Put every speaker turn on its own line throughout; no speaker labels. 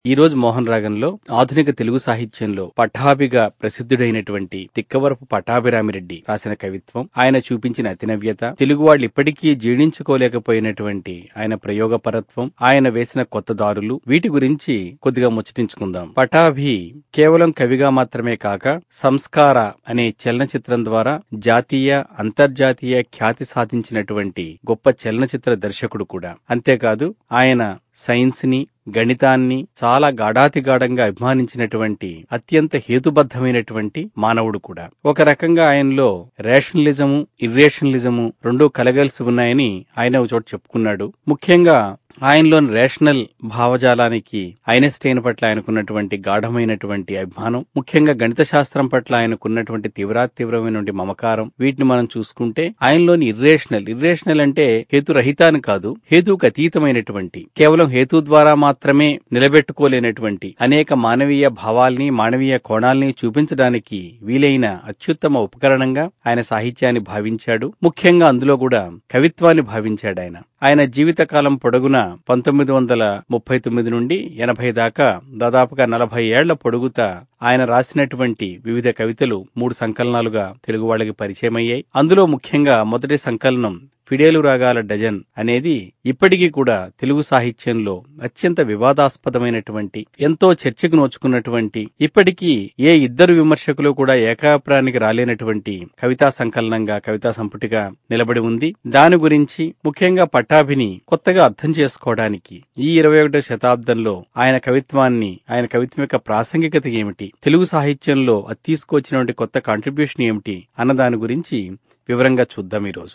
ఈ రోజు మోహన్ రాగంలో ఆధునిక తెలుగు సాహిత్యంలో పట్టాభిగా ప్రసిద్ధుడైనటువంటి తిక్కవరపు పట్టాభిరామిరెడ్డి రాసిన కవిత్వం ఆయన చూపించిన అతినవ్యత తెలుగు వాళ్ళు ఇప్పటికీ జీర్ణించుకోలేకపోయినటువంటి ఆయన ప్రయోగపరత్వం ఆయన వేసిన కొత్త దారులు వీటి గురించి కొద్దిగా ముచ్చటించుకుందాం పటాభి కేవలం కవిగా మాత్రమే కాక సంస్కార అనే చలనచిత్రం ద్వారా జాతీయ అంతర్జాతీయ ఖ్యాతి సాధించినటువంటి గొప్ప చలనచిత్ర దర్శకుడు కూడా అంతేకాదు ఆయన సైన్స్ ని గణితాన్ని చాలా గాఢాతిగాఢంగా అభిమానించినటువంటి అత్యంత హేతుబద్ధమైనటువంటి మానవుడు కూడా ఒక రకంగా ఆయనలో రేషనలిజము ఇర్రేషనలిజము రెండూ కలగలిసి ఉన్నాయని ఆయన ఒక చోట చెప్పుకున్నాడు ముఖ్యంగా ఆయనలోని రేషనల్ భావజాలానికి ఐనస్టైన్ పట్ల ఆయనకున్నటువంటి గాఢమైనటువంటి అభిమానం ముఖ్యంగా గణిత శాస్త్రం పట్ల ఆయనకున్నటువంటి తీవ్రాతీవ్రమైనటువంటి మమకారం వీటిని మనం చూసుకుంటే ఆయనలోని ఇర్రేషనల్ ఇర్రేషనల్ అంటే హేతురహితాన్ని కాదు హేతుకు అతీతమైనటువంటి కేవలం హేతు ద్వారా మాత్రమే నిలబెట్టుకోలేనటువంటి అనేక మానవీయ భావాల్ని మానవీయ కోణాల్ని చూపించడానికి వీలైన అత్యుత్తమ ఉపకరణంగా ఆయన సాహిత్యాన్ని భావించాడు ముఖ్యంగా అందులో కూడా కవిత్వాన్ని భావించాడు ఆయన ఆయన జీవితకాలం పొడుగున పంతొమ్మిది వందల ముప్పై తొమ్మిది నుండి ఎనభై దాకా దాదాపుగా నలభై ఏళ్ల పొడుగుతా ఆయన రాసినటువంటి వివిధ కవితలు మూడు సంకలనాలుగా తెలుగు వాళ్ళకి పరిచయమయ్యాయి అందులో ముఖ్యంగా మొదటి సంకలనం ఫిడేలు రాగాల డజన్ అనేది ఇప్పటికీ కూడా తెలుగు సాహిత్యంలో అత్యంత వివాదాస్పదమైనటువంటి ఎంతో చర్చకు నోచుకున్నటువంటి ఇప్పటికీ ఏ ఇద్దరు విమర్శకులు కూడా ఏకాభిప్రాయానికి రాలేనటువంటి కవితా సంకలనంగా కవితా సంపుటిగా నిలబడి ఉంది దాని గురించి ముఖ్యంగా పట్టాభిని కొత్తగా అర్థం చేసుకోవడానికి ఈ ఇరవై ఒకటో శతాబ్దంలో ఆయన కవిత్వాన్ని ఆయన కవిత్వం యొక్క ప్రాసంగికత ఏమిటి తెలుగు సాహిత్యంలో అది తీసుకొచ్చినటువంటి కొత్త కాంట్రిబ్యూషన్ ఏమిటి అన్న దాని గురించి వివరంగా చూద్దాం ఈరోజు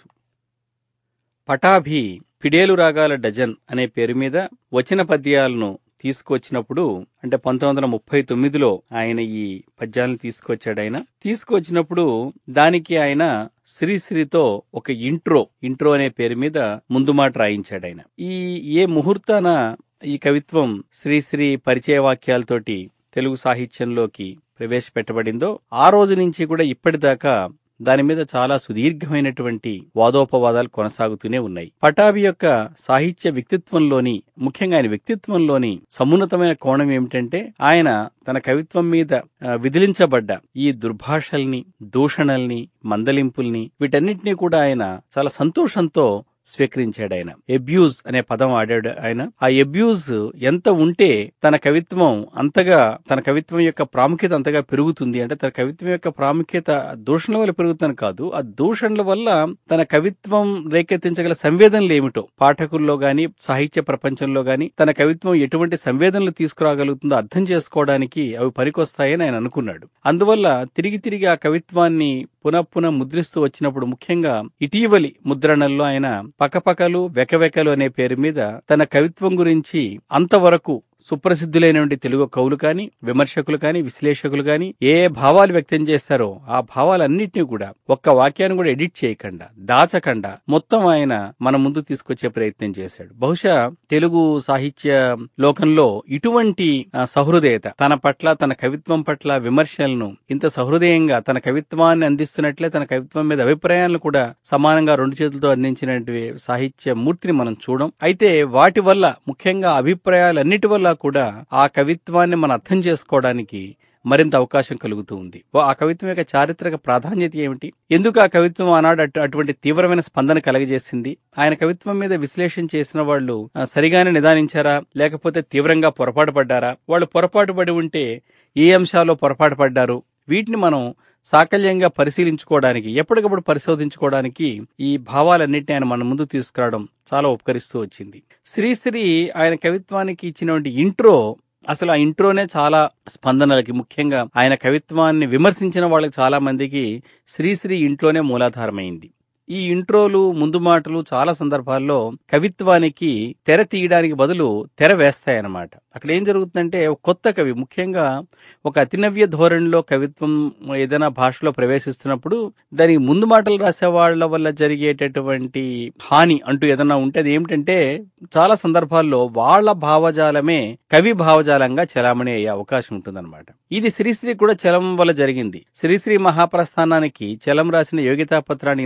పటాభి ఫిడేలు రాగాల డజన్ అనే పేరు మీద వచన పద్యాలను తీసుకొచ్చినప్పుడు అంటే పంతొమ్మిది వందల ముప్పై తొమ్మిదిలో ఆయన ఈ పద్యాలను తీసుకొచ్చాడు ఆయన తీసుకొచ్చినప్పుడు దానికి ఆయన శ్రీశ్రీతో ఒక ఇంట్రో ఇంట్రో అనే పేరు మీద ముందు మాట రాయించాడు ఆయన ఈ ఏ ముహూర్తాన ఈ కవిత్వం శ్రీశ్రీ పరిచయ వాక్యాలతోటి తెలుగు సాహిత్యంలోకి ప్రవేశపెట్టబడిందో ఆ రోజు నుంచి కూడా ఇప్పటిదాకా దాని మీద చాలా సుదీర్ఘమైనటువంటి వాదోపవాదాలు కొనసాగుతూనే ఉన్నాయి పటాభి యొక్క సాహిత్య వ్యక్తిత్వంలోని ముఖ్యంగా ఆయన వ్యక్తిత్వంలోని సమున్నతమైన కోణం ఏమిటంటే ఆయన తన కవిత్వం మీద విదిలించబడ్డ ఈ దుర్భాషల్ని దూషణల్ని మందలింపుల్ని వీటన్నిటినీ కూడా ఆయన చాలా సంతోషంతో స్వీకరించాడు ఆయన ఎబ్యూజ్ అనే పదం ఆడాడు ఆయన ఆ ఎబ్యూజ్ ఎంత ఉంటే తన కవిత్వం అంతగా తన కవిత్వం యొక్క ప్రాముఖ్యత అంతగా పెరుగుతుంది అంటే తన కవిత్వం యొక్క ప్రాముఖ్యత దూషణల వల్ల పెరుగుతుంది కాదు ఆ దూషణల వల్ల తన కవిత్వం రేకెత్తించగల సంవేదనలు ఏమిటో పాఠకుల్లో గాని సాహిత్య ప్రపంచంలో గాని తన కవిత్వం ఎటువంటి సంవేదనలు తీసుకురాగలుగుతుందో అర్థం చేసుకోవడానికి అవి పనికొస్తాయని ఆయన అనుకున్నాడు అందువల్ల తిరిగి తిరిగి ఆ కవిత్వాన్ని పునః పునః ముద్రిస్తూ వచ్చినప్పుడు ముఖ్యంగా ఇటీవలి ముద్రణల్లో ఆయన పకపకలు వెకవెకలు అనే పేరు మీద తన కవిత్వం గురించి అంతవరకు సుప్రసిద్ధులైనటువంటి తెలుగు కవులు కాని విమర్శకులు కాని విశ్లేషకులు కాని ఏ భావాలు వ్యక్తం చేస్తారో ఆ భావాలన్నింటినీ కూడా ఒక్క వాక్యాన్ని కూడా ఎడిట్ చేయకుండా దాచకుండా మొత్తం ఆయన మన ముందు తీసుకొచ్చే ప్రయత్నం చేశాడు బహుశా తెలుగు సాహిత్య లోకంలో ఇటువంటి సహృదయత తన పట్ల తన కవిత్వం పట్ల విమర్శలను ఇంత సహృదయంగా తన కవిత్వాన్ని అందిస్తున్నట్లే తన కవిత్వం మీద అభిప్రాయాలను కూడా సమానంగా రెండు చేతులతో అందించినటువంటి సాహిత్య మూర్తిని మనం చూడం అయితే వాటి వల్ల ముఖ్యంగా అభిప్రాయాలన్నిటి వల్ల కూడా ఆ కవిత్వాన్ని మనం అర్థం చేసుకోవడానికి మరింత అవకాశం కలుగుతూ ఉంది ఆ కవిత్వం యొక్క చారిత్రక ప్రాధాన్యత ఏమిటి ఎందుకు ఆ కవిత్వం ఆనాడు అటువంటి తీవ్రమైన స్పందన కలగజేసింది ఆయన కవిత్వం మీద విశ్లేషణ చేసిన వాళ్ళు సరిగానే నిదానించారా లేకపోతే తీవ్రంగా పొరపాటు పడ్డారా వాళ్ళు పొరపాటు పడి ఉంటే ఏ అంశాల్లో పొరపాటు పడ్డారు వీటిని మనం సాకల్యంగా పరిశీలించుకోవడానికి ఎప్పటికప్పుడు పరిశోధించుకోవడానికి ఈ భావాలన్నింటినీ ఆయన మన ముందు తీసుకురావడం చాలా ఉపకరిస్తూ వచ్చింది శ్రీశ్రీ ఆయన కవిత్వానికి ఇచ్చినటువంటి ఇంట్రో అసలు ఆ ఇంట్రోనే చాలా స్పందనలకి ముఖ్యంగా ఆయన కవిత్వాన్ని విమర్శించిన వాళ్ళకి చాలా మందికి శ్రీశ్రీ ఇంట్లోనే మూలాధారమైంది ఈ ఇంట్రోలు ముందు మాటలు చాలా సందర్భాల్లో కవిత్వానికి తెర తీయడానికి బదులు తెర వేస్తాయన్నమాట అక్కడ ఏం జరుగుతుందంటే కొత్త కవి ముఖ్యంగా ఒక అతినవ్య ధోరణిలో కవిత్వం ఏదైనా భాషలో ప్రవేశిస్తున్నప్పుడు దానికి ముందు మాటలు రాసే వాళ్ళ వల్ల జరిగేటటువంటి హాని అంటూ ఏదైనా ఉంటే అది ఏమిటంటే చాలా సందర్భాల్లో వాళ్ళ భావజాలమే కవి భావజాలంగా చలామణి అయ్యే అవకాశం ఉంటుందన్నమాట ఇది శ్రీశ్రీ కూడా చలం వల్ల జరిగింది శ్రీశ్రీ మహాప్రస్థానానికి చలం రాసిన యోగితా పత్రాన్ని ఈనాడు మనం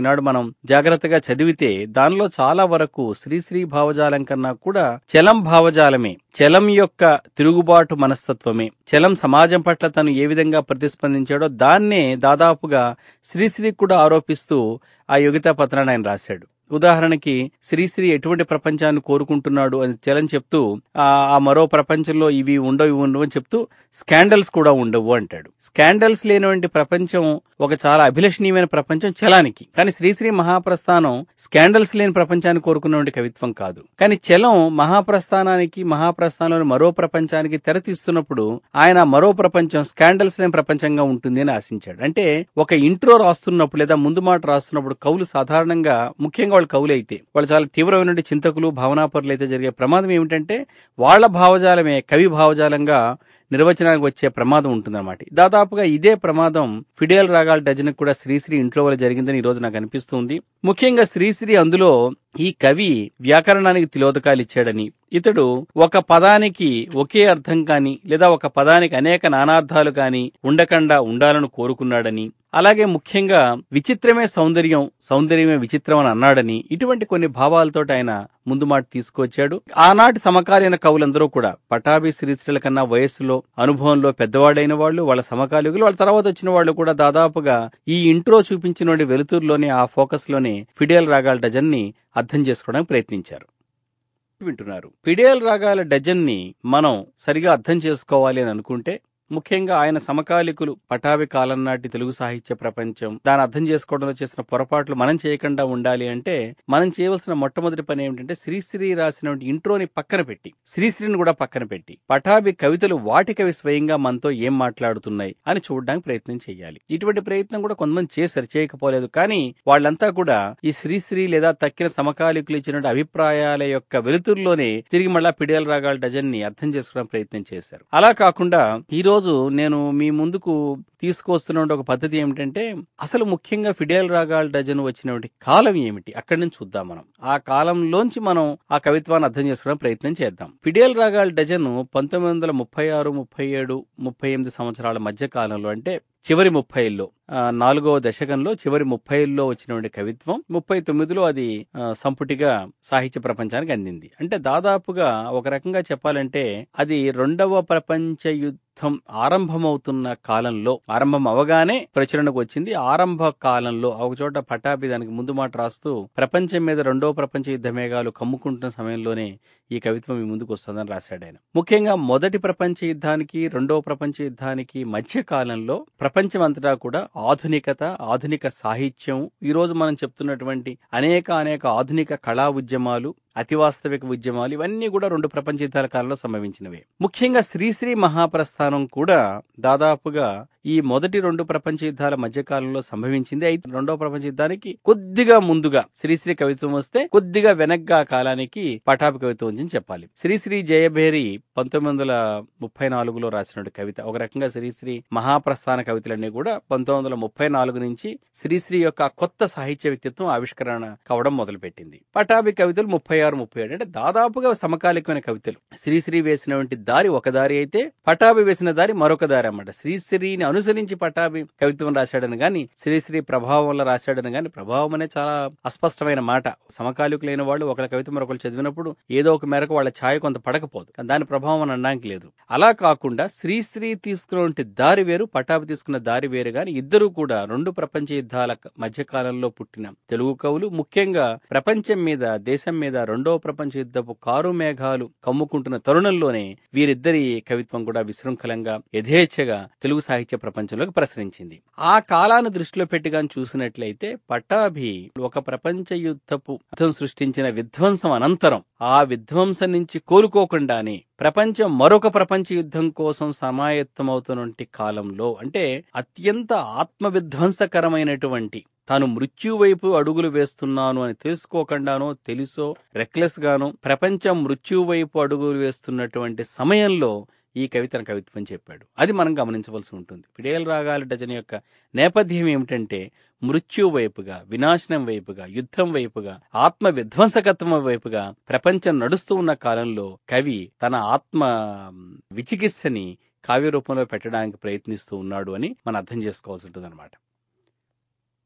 జాగ్రత్తగా చదివితే దానిలో చాలా వరకు శ్రీశ్రీ భావజాలం కన్నా కూడా చలం భావజాలమే చలం యొక్క తిరుగుబాటు మనస్తత్వమే చలం సమాజం పట్ల తను ఏ విధంగా ప్రతిస్పందించాడో దాన్నే దాదాపుగా శ్రీశ్రీ కూడా ఆరోపిస్తూ ఆ యోగితా పత్రాన్ని ఆయన రాశాడు ఉదాహరణకి శ్రీశ్రీ ఎటువంటి ప్రపంచాన్ని కోరుకుంటున్నాడు అని చలం చెప్తూ ఆ ఆ మరో ప్రపంచంలో ఇవి ఉండవు ఇవి ఉండవు అని చెప్తూ స్కాండల్స్ కూడా ఉండవు అంటాడు స్కాండల్స్ లేనటువంటి ప్రపంచం ఒక చాలా అభిలషణీయమైన ప్రపంచం చలానికి కానీ శ్రీశ్రీ మహాప్రస్థానం స్కాండల్స్ లేని ప్రపంచాన్ని కోరుకున్నటువంటి కవిత్వం కాదు కానీ చలం మహాప్రస్థానానికి మహాప్రస్థానంలోని మరో ప్రపంచానికి తెరతీస్తున్నప్పుడు ఆయన మరో ప్రపంచం స్కాండల్స్ లేని ప్రపంచంగా ఉంటుంది అని ఆశించాడు అంటే ఒక ఇంట్రో రాస్తున్నప్పుడు లేదా ముందు మాట రాస్తున్నప్పుడు కవులు సాధారణంగా ముఖ్యంగా వాళ్ళు కవులు అయితే వాళ్ళు చాలా తీవ్రమైన చింతకులు భావనాపరులు అయితే జరిగే ప్రమాదం ఏమిటంటే వాళ్ళ భావజాలమే కవి భావజాలంగా నిర్వచనానికి వచ్చే ప్రమాదం ఉంటుందన్నమాట దాదాపుగా ఇదే ప్రమాదం ఫిడేల్ రాగాల డజన్ కూడా శ్రీశ్రీ ఇంట్లో వల్ల జరిగిందని ఈ రోజు నాకు అనిపిస్తుంది ముఖ్యంగా శ్రీశ్రీ అందులో ఈ కవి వ్యాకరణానికి తిలోదకాలు ఇచ్చాడని ఇతడు ఒక పదానికి ఒకే అర్థం కాని లేదా ఒక పదానికి అనేక నానార్థాలు కాని ఉండకుండా ఉండాలని కోరుకున్నాడని అలాగే ముఖ్యంగా విచిత్రమే సౌందర్యం సౌందర్యమే విచిత్రం అని అన్నాడని ఇటువంటి కొన్ని భావాలతో ఆయన ముందు మాట తీసుకొచ్చాడు ఆనాటి సమకాలీన కవులందరూ కూడా పటాభి శ్రీశ్రీల కన్నా వయస్సులో అనుభవంలో పెద్దవాడైన వాళ్ళు వాళ్ళ సమకాలికులు వాళ్ళ తర్వాత వచ్చిన వాళ్ళు కూడా దాదాపుగా ఈ ఇంట్రో చూపించిన వెలుతురులోనే ఆ ఫోకస్ లోనే ఫిడేల్ రాగాల డజన్ ని అర్థం చేసుకోవడానికి ప్రయత్నించారు వింటున్నారు ఫిడేల్ రాగాల డజన్ ని మనం సరిగా అర్థం చేసుకోవాలి అని అనుకుంటే ముఖ్యంగా ఆయన సమకాలికులు పటాభి కాలం నాటి తెలుగు సాహిత్య ప్రపంచం దాన్ని అర్థం చేసుకోవడంలో చేసిన పొరపాట్లు మనం చేయకుండా ఉండాలి అంటే మనం చేయవలసిన మొట్టమొదటి పని ఏమిటంటే శ్రీశ్రీ రాసినటువంటి ఇంట్రోని పక్కన పెట్టి శ్రీశ్రీని కూడా పక్కన పెట్టి పటాభి కవితలు వాటికవి స్వయంగా మనతో ఏం మాట్లాడుతున్నాయి అని చూడడానికి ప్రయత్నం చేయాలి ఇటువంటి ప్రయత్నం కూడా కొంతమంది చేశారు చేయకపోలేదు కానీ వాళ్ళంతా కూడా ఈ శ్రీశ్రీ లేదా తక్కిన సమకాలికులు ఇచ్చినటువంటి అభిప్రాయాల యొక్క వెలుతురులోనే తిరిగి మళ్ళా పిడియల్ రాగాల డజన్ ని అర్థం చేసుకోవడం ప్రయత్నం చేశారు అలా కాకుండా ఈ రోజు నేను మీ ముందుకు తీసుకొస్తున్న ఒక పద్ధతి ఏమిటంటే అసలు ముఖ్యంగా ఫిడేల్ రాగాల్ డజన్ వచ్చినటువంటి కాలం ఏమిటి అక్కడి నుంచి చూద్దాం మనం ఆ కాలంలోంచి మనం ఆ కవిత్వాన్ని అర్థం చేసుకోవడం ప్రయత్నం చేద్దాం ఫిడేల్ రాగాల్ డజన్ పంతొమ్మిది వందల ముప్పై ఆరు ముప్పై ఏడు ముప్పై ఎనిమిది సంవత్సరాల మధ్య కాలంలో అంటే చివరి ముప్పైల్లో నాలుగవ దశకంలో చివరి ముప్పైల్లో వచ్చినటువంటి కవిత్వం ముప్పై తొమ్మిదిలో అది సంపుటిగా సాహిత్య ప్రపంచానికి అందింది అంటే దాదాపుగా ఒక రకంగా చెప్పాలంటే అది రెండవ ప్రపంచ యుద్ధం ఆరంభమవుతున్న కాలంలో ఆరంభం అవగానే ప్రచురణకు వచ్చింది ఆరంభ కాలంలో ఒక చోట పటాపి దానికి ముందు మాట రాస్తూ ప్రపంచం మీద రెండవ ప్రపంచ యుద్ధ మేఘాలు కమ్ముకుంటున్న సమయంలోనే ఈ కవిత్వం మీ ముందుకు వస్తుందని రాశాడు ఆయన ముఖ్యంగా మొదటి ప్రపంచ యుద్ధానికి రెండవ ప్రపంచ యుద్ధానికి మధ్య కాలంలో ప్రపంచం అంతటా కూడా ఆధునికత ఆధునిక సాహిత్యం ఈ రోజు మనం చెప్తున్నటువంటి అనేక అనేక ఆధునిక కళా ఉద్యమాలు అతివాస్తవిక ఉద్యమాలు ఇవన్నీ కూడా రెండు ప్రపంచ యుద్ధాల కాలంలో సంభవించినవే ముఖ్యంగా శ్రీశ్రీ మహాప్రస్థానం కూడా దాదాపుగా ఈ మొదటి రెండు ప్రపంచ యుద్ధాల మధ్య కాలంలో సంభవించింది అయితే రెండవ ప్రపంచ యుద్ధానికి కొద్దిగా ముందుగా శ్రీశ్రీ కవిత్వం వస్తే కొద్దిగా వెనగ్గా కాలానికి పటాపి కవిత్వం అని చెప్పాలి శ్రీశ్రీ జయభేరి పంతొమ్మిది వందల ముప్పై నాలుగులో రాసినటువంటి కవిత ఒక రకంగా శ్రీశ్రీ మహాప్రస్థాన కవితలన్నీ కూడా పంతొమ్మిది వందల ముప్పై నాలుగు నుంచి శ్రీశ్రీ యొక్క కొత్త సాహిత్య వ్యక్తిత్వం ఆవిష్కరణ కావడం మొదలుపెట్టింది పటాభి కవితలు ముప్పై ఆరు ముప్పై ఏడు అంటే దాదాపుగా సమకాలికమైన కవితలు శ్రీశ్రీ వేసినటువంటి దారి ఒక దారి అయితే పటాభి వేసిన దారి మరొక దారి అన్నమాట శ్రీశ్రీని అనుసరించి పటాభి కవిత్వం రాశాడని గాని శ్రీశ్రీ ప్రభావం వల్ల రాశాడని గాని ప్రభావం అనే చాలా అస్పష్టమైన మాట సమకాలికులైన వాళ్ళు ఒకళ్ళ కవిత మరొకరు చదివినప్పుడు ఏదో ఒక మేరకు వాళ్ళ ఛాయ కొంత పడకపోదు దాని ప్రభావం అని అనడానికి లేదు అలా కాకుండా శ్రీశ్రీ తీసుకున్న దారి వేరు పటాభి తీసుకున్న దారి వేరు గాని ఇద్దరు కూడా రెండు ప్రపంచ యుద్ధాల మధ్య కాలంలో పుట్టిన తెలుగు కవులు ముఖ్యంగా ప్రపంచం మీద దేశం మీద రెండవ ప్రపంచ యుద్ధపు కారు మేఘాలు కమ్ముకుంటున్న తరుణంలోనే వీరిద్దరి కవిత్వం కూడా విశృంఖలంగా యథేచ్ఛగా తెలుగు సాహిత్య ప్రపంచంలోకి ప్రసరించింది ఆ కాలాన్ని దృష్టిలో పెట్టిగా చూసినట్లయితే పటాభి ఒక ప్రపంచ యుద్ధపు యుద్ధం సృష్టించిన విధ్వంసం అనంతరం ఆ విధ్వంసం నుంచి కోలుకోకుండానే ప్రపంచం మరొక ప్రపంచ యుద్ధం కోసం సమాయత్తమవుతున్నటువంటి కాలంలో అంటే అత్యంత ఆత్మ విధ్వంసకరమైనటువంటి తాను మృత్యు వైపు అడుగులు వేస్తున్నాను అని తెలుసుకోకుండానో తెలుసో రెక్లెస్ గానో ప్రపంచం మృత్యు వైపు అడుగులు వేస్తున్నటువంటి సమయంలో ఈ కవితను కవిత్వం చెప్పాడు అది మనం గమనించవలసి ఉంటుంది పిడేల రాగాల డజన్ యొక్క నేపథ్యం ఏమిటంటే మృత్యు వైపుగా వినాశనం వైపుగా యుద్ధం వైపుగా ఆత్మ విధ్వంసకత్వం వైపుగా ప్రపంచం నడుస్తూ ఉన్న కాలంలో కవి తన ఆత్మ విచికిత్సని కావ్య రూపంలో పెట్టడానికి ప్రయత్నిస్తూ ఉన్నాడు అని మనం అర్థం చేసుకోవాల్సి ఉంటుంది అనమాట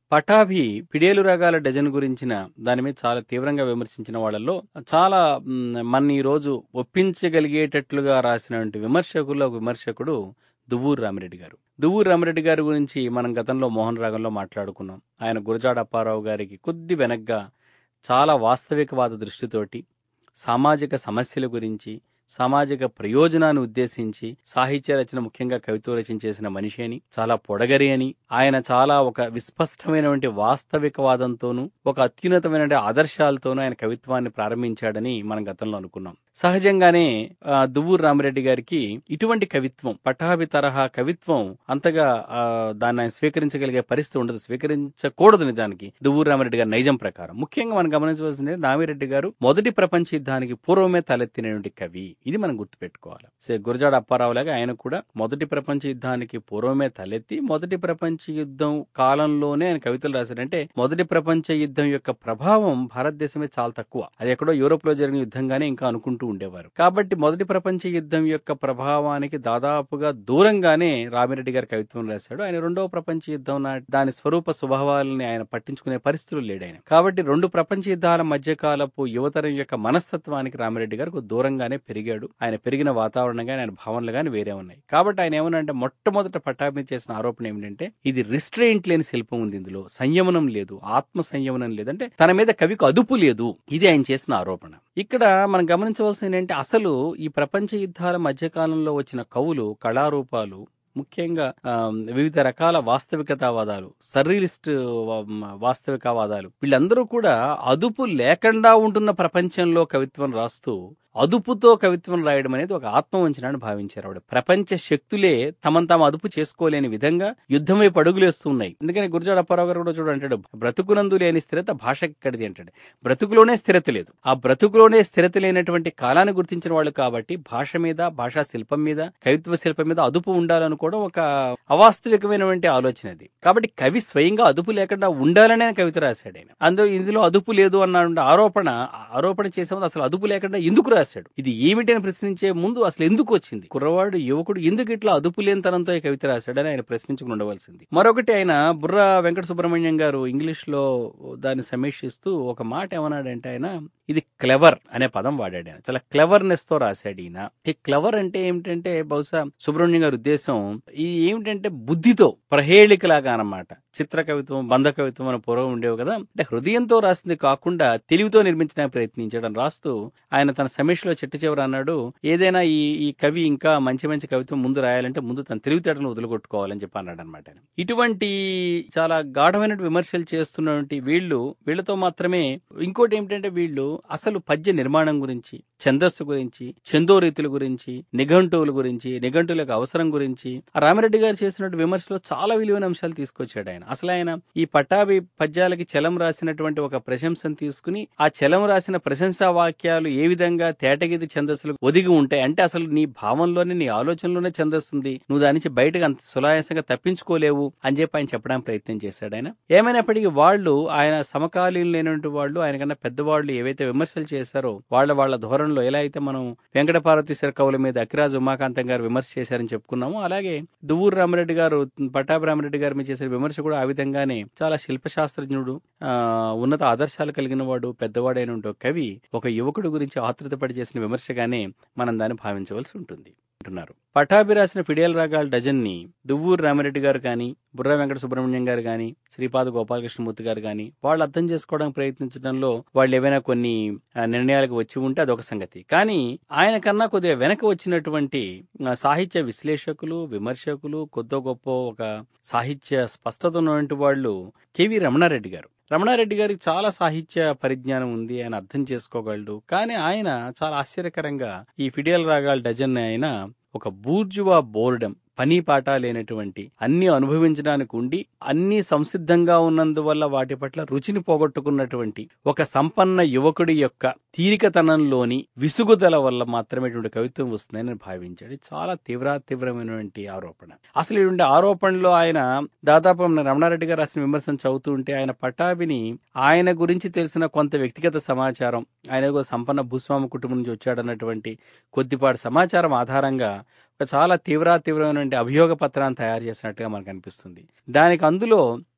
పటాభి పిడేలు రాగాల డజన్ గురించిన దాని మీద చాలా తీవ్రంగా విమర్శించిన వాళ్ళల్లో చాలా మ్, మన ఈ రోజు ఒప్పించగలిగేటట్లుగా రాసినటువంటి విమర్శకుల్లో ఒక విమర్శకుడు దువ్వూరు రామిరెడ్డి గారు దువ్వూరు రామిరెడ్డి గారి గురించి మనం గతంలో మోహన్ రాగంలో మాట్లాడుకున్నాం ఆయన గురజాడ అప్పారావు గారికి కొద్ది వెనగ్గా చాలా వాస్తవికవాద దృష్టితోటి సామాజిక సమస్యల గురించి సామాజిక ప్రయోజనాన్ని ఉద్దేశించి సాహిత్య రచన ముఖ్యంగా కవిత్వ రచన చేసిన మనిషి అని చాలా పొడగరి అని ఆయన చాలా ఒక విస్పష్టమైనటువంటి వాస్తవికవాదంతోనూ ఒక అత్యున్నతమైనటువంటి ఆదర్శాలతోనూ ఆయన కవిత్వాన్ని ప్రారంభించాడని మనం గతంలో అనుకున్నాం సహజంగానే ఆ, దువ్వూరు రామిరెడ్డి గారికి ఇటువంటి కవిత్వం పటాభి తరహా కవిత్వం అంతగా ఆ, దాన్ని ఆయన స్వీకరించగలిగే పరిస్థితి ఉండదు స్వీకరించకూడదు నిజానికి దువ్వూరు రామిరెడ్డి గారి నైజం ప్రకారం ముఖ్యంగా మనం గమనించవలసింది రామిరెడ్డి గారు మొదటి ప్రపంచ యుద్ధానికి పూర్వమే తలెత్తినటువంటి కవి ఇది మనం గుర్తుపెట్టుకోవాలి సే- గురజాడ అప్పారావు లాగా ఆయన కూడా మొదటి ప్రపంచ యుద్ధానికి పూర్వమే తలెత్తి మొదటి ప్రపంచ యుద్ధం కాలంలోనే ఆయన కవితలు రాశారంటే మొదటి ప్రపంచ యుద్ధం యొక్క ప్రభావం భారతదేశమే చాలా తక్కువ అది ఎక్కడో యూరోప్ లో జరిగిన యుద్ధంగానే ఇంకా అనుకుంటూ ఉండేవారు కాబట్టి మొదటి ప్రపంచ యుద్ధం యొక్క ప్రభావానికి దాదాపుగా దూరంగానే రామిరెడ్డి గారి కవిత్వం రాశాడు ఆయన రెండవ ప్రపంచ యుద్ధం నాటి దాని స్వరూప స్వభావాలని ఆయన పట్టించుకునే పరిస్థితులు లేడు ఆయన కాబట్టి రెండు ప్రపంచ యుద్ధాల మధ్యకాలపు యువతరం యొక్క మనస్తత్వానికి రామిరెడ్డి గారు కొద్ది దూరంగానే పెరిగాడు ఆయన పెరిగిన వాతావరణం కానీ ఆయన భావనలు కానీ వేరే ఉన్నాయి కాబట్టి ఆయన ఏమనంటే మొట్టమొదట పట్టాభి చేసిన ఆరోపణ ఏమిటంటే ఇది రిస్ట్రెయింట్ లేని శిల్పం ఉంది ఇందులో సంయమనం లేదు ఆత్మ సంయమనం లేదు అంటే తన మీద కవికి అదుపు లేదు ఇది ఆయన చేసిన ఆరోపణ ఇక్కడ మనం గమనించవలసింది ఏంటంటే అసలు ఈ ప్రపంచ యుద్ధాల మధ్యకాలంలో వచ్చిన కవులు కళారూపాలు ముఖ్యంగా ఆ, వివిధ రకాల వాస్తవికతావాదాలు సర్రియలిస్ట్ వాస్తవికవాదాలు వీళ్ళందరూ కూడా అదుపు లేకుండా ఉంటున్న ప్రపంచంలో కవిత్వం రాస్తూ అదుపుతో కవిత్వం రాయడం అనేది ఒక ఆత్మవంచనాన్ని భావించారు ఆవిడ ప్రపంచ శక్తులే తమను తాము అదుపు చేసుకోలేని విధంగా యుద్ధం వైపు అడుగులేస్తూ ఉన్నాయి ఎందుకని గురజాడ అప్పారావు గారు కూడా చూడ అంటాడు బ్రతుకునందు లేని స్థిరత భాషకి ఎక్కడిది అంటాడు బ్రతుకులోనే స్థిరత లేదు ఆ బ్రతుకులోనే స్థిరత లేనటువంటి కాలాన్ని గుర్తించిన వాళ్ళు కాబట్టి భాష మీద భాషా శిల్పం మీద కవిత్వ శిల్పం మీద అదుపు ఉండాలనుకోవడం ఒక అవాస్తవికమైనటువంటి ఆలోచన అది కాబట్టి కవి స్వయంగా అదుపు లేకుండా ఉండాలనే ఆయన కవిత రాశాడు ఆయన అందులో ఇందులో అదుపు లేదు అన్న ఆరోపణ ఆరోపణ చేసే ముందు అసలు అదుపు లేకుండా ఎందుకు రాశాడు ఇది ఏమిటి అని ప్రశ్నించే ముందు అసలు ఎందుకు వచ్చింది కుర్రవాడు యువకుడు ఎందుకు ఇట్లా అదుపు లేనితనంతో ఈ కవిత రాశాడని ఆయన ప్రశ్నించుకుని ఉండవలసింది మరొకటి ఆయన బుర్ర వెంకట సుబ్రహ్మణ్యం గారు ఇంగ్లీష్ లో దాన్ని సమీక్షిస్తూ ఒక మాట ఏమన్నాడంటే ఆయన ఇది క్లెవర్ అనే పదం వాడాడు ఆయన చాలా క్లెవర్నెస్ తో రాశాడు ఈయన ఈ క్లెవర్ అంటే ఏమిటంటే బహుశా సుబ్రహ్మణ్యం గారి ఉద్దేశం ఇది ఏమిటంటే బుద్ధితో ప్రహేళికలాగా అన్నమాట చిత్ర కవిత్వం బంధ కవిత్వం అని పూర్వం ఉండేవి కదా అంటే హృదయంతో రాసింది కాకుండా తెలివితో నిర్మించడానికి ప్రయత్నించడం రాస్తూ ఆయన తన సమీక్షలో చెట్టు చివర అన్నాడు ఏదైనా ఈ ఈ కవి ఇంకా మంచి మంచి కవిత్వం ముందు రాయాలంటే ముందు తన తెలివితేటలను వదులుకొట్టుకోవాలని చెప్పి అన్నాడు అనమాట ఇటువంటి చాలా గాఢమైన విమర్శలు చేస్తున్నటువంటి వీళ్ళు వీళ్ళతో మాత్రమే ఇంకోటి ఏమిటంటే వీళ్ళు అసలు పద్య నిర్మాణం గురించి ఛందస్సు గురించి చందోరీతుల గురించి నిఘంటువుల గురించి నిఘంటువుల యొక్క అవసరం గురించి ఆ రామిరెడ్డి గారు చేసినటువంటి విమర్శలో చాలా విలువైన అంశాలు తీసుకొచ్చాడు ఆయన అసలు ఆయన ఈ పట్టాభి పద్యాలకి చలం రాసినటువంటి ఒక ప్రశంసను తీసుకుని ఆ చలం రాసిన ప్రశంసా వాక్యాలు ఏ విధంగా తేటగిది ఛందస్సులు ఒదిగి ఉంటాయి అంటే అసలు నీ భావంలోనే నీ ఆలోచనలోనే ఛందస్సుంది నువ్వు దాని నుంచి బయటకు అంత సులాయాసంగా తప్పించుకోలేవు అని చెప్పి ఆయన చెప్పడానికి ప్రయత్నం చేశాడు ఆయన ఏమైనప్పటికీ వాళ్ళు ఆయన సమకాలీన లేనటువంటి వాళ్ళు ఆయన కన్నా పెద్దవాళ్ళు ఏవైతే విమర్శలు చేశారో వాళ్ళ వాళ్ళ ధోరణిలో ఎలా అయితే మనం వెంకట పార్వతీశ్వర కవుల మీద అఖిరాజ్ ఉమాకాంతం గారు విమర్శ చేశారని చెప్పుకున్నాము అలాగే దువ్వూరు రామరెడ్డి గారు పట్టాభి రామరెడ్డి గారి మీద చేసిన విమర్శ కూడా ఆ విధంగానే చాలా శిల్పశాస్త్రజ్ఞుడు ఆ ఉన్నత ఆదర్శాలు కలిగిన వాడు పెద్దవాడైన ఒక కవి ఒక యువకుడు గురించి ఆతృతపడి చేసిన విమర్శగానే మనం దాన్ని భావించవలసి ఉంటుంది అంటున్నారు పటాభి రాసిన ఫిడియల్ రాగాల డజన్ ని దువ్వూరు రామిరెడ్డి గారు కానీ బుర్రా వెంకట సుబ్రహ్మణ్యం గారు కానీ శ్రీపాద గోపాలకృష్ణమూర్తి గారు కానీ వాళ్ళు అర్థం చేసుకోవడానికి ప్రయత్నించడంలో వాళ్ళు ఏవైనా కొన్ని ఆ, నిర్ణయాలకు వచ్చి ఉంటే అదొక సంగతి కానీ ఆయన కన్నా కొద్దిగా వెనక వచ్చినటువంటి ఆ, సాహిత్య విశ్లేషకులు విమర్శకులు కొద్ది గొప్ప ఒక సాహిత్య స్పష్టత ఉన్నటువంటి వాళ్ళు కెవి రమణారెడ్డి గారు రమణారెడ్డి గారికి చాలా సాహిత్య పరిజ్ఞానం ఉంది ఆయన అర్థం చేసుకోగలడు కానీ ఆయన చాలా ఆశ్చర్యకరంగా ఈ ఫిడియల్ రాగాల డజన్ ఆయన ఒక బూర్జువా బోర్డం పని పాట లేనటువంటి అన్ని అనుభవించడానికి ఉండి అన్ని సంసిద్ధంగా ఉన్నందువల్ల వాటి పట్ల రుచిని పోగొట్టుకున్నటువంటి ఒక సంపన్న యువకుడి యొక్క తీరికతనంలోని విసుగుదల వల్ల మాత్రమే ఇటువంటి కవిత్వం వస్తుందని భావించాడు ఇది చాలా తీవ్ర తీవ్రమైనటువంటి ఆరోపణ అసలు ఇటువంటి ఆరోపణలో ఆయన దాదాపు మన రమణారెడ్డి గారు రాసిన విమర్శను చదువుతూ ఉంటే ఆయన పటాభిని ఆయన గురించి తెలిసిన కొంత వ్యక్తిగత సమాచారం ఆయన ఒక సంపన్న భూస్వామి కుటుంబం నుంచి వచ్చాడన్నటువంటి కొద్దిపాటి సమాచారం ఆధారంగా ఒక చాలా తీవ్ర తీవ్రమైనటువంటి అభియోగ పత్రాన్ని తయారు చేసినట్టుగా మనకు అనిపిస్తుంది దానికి అందులో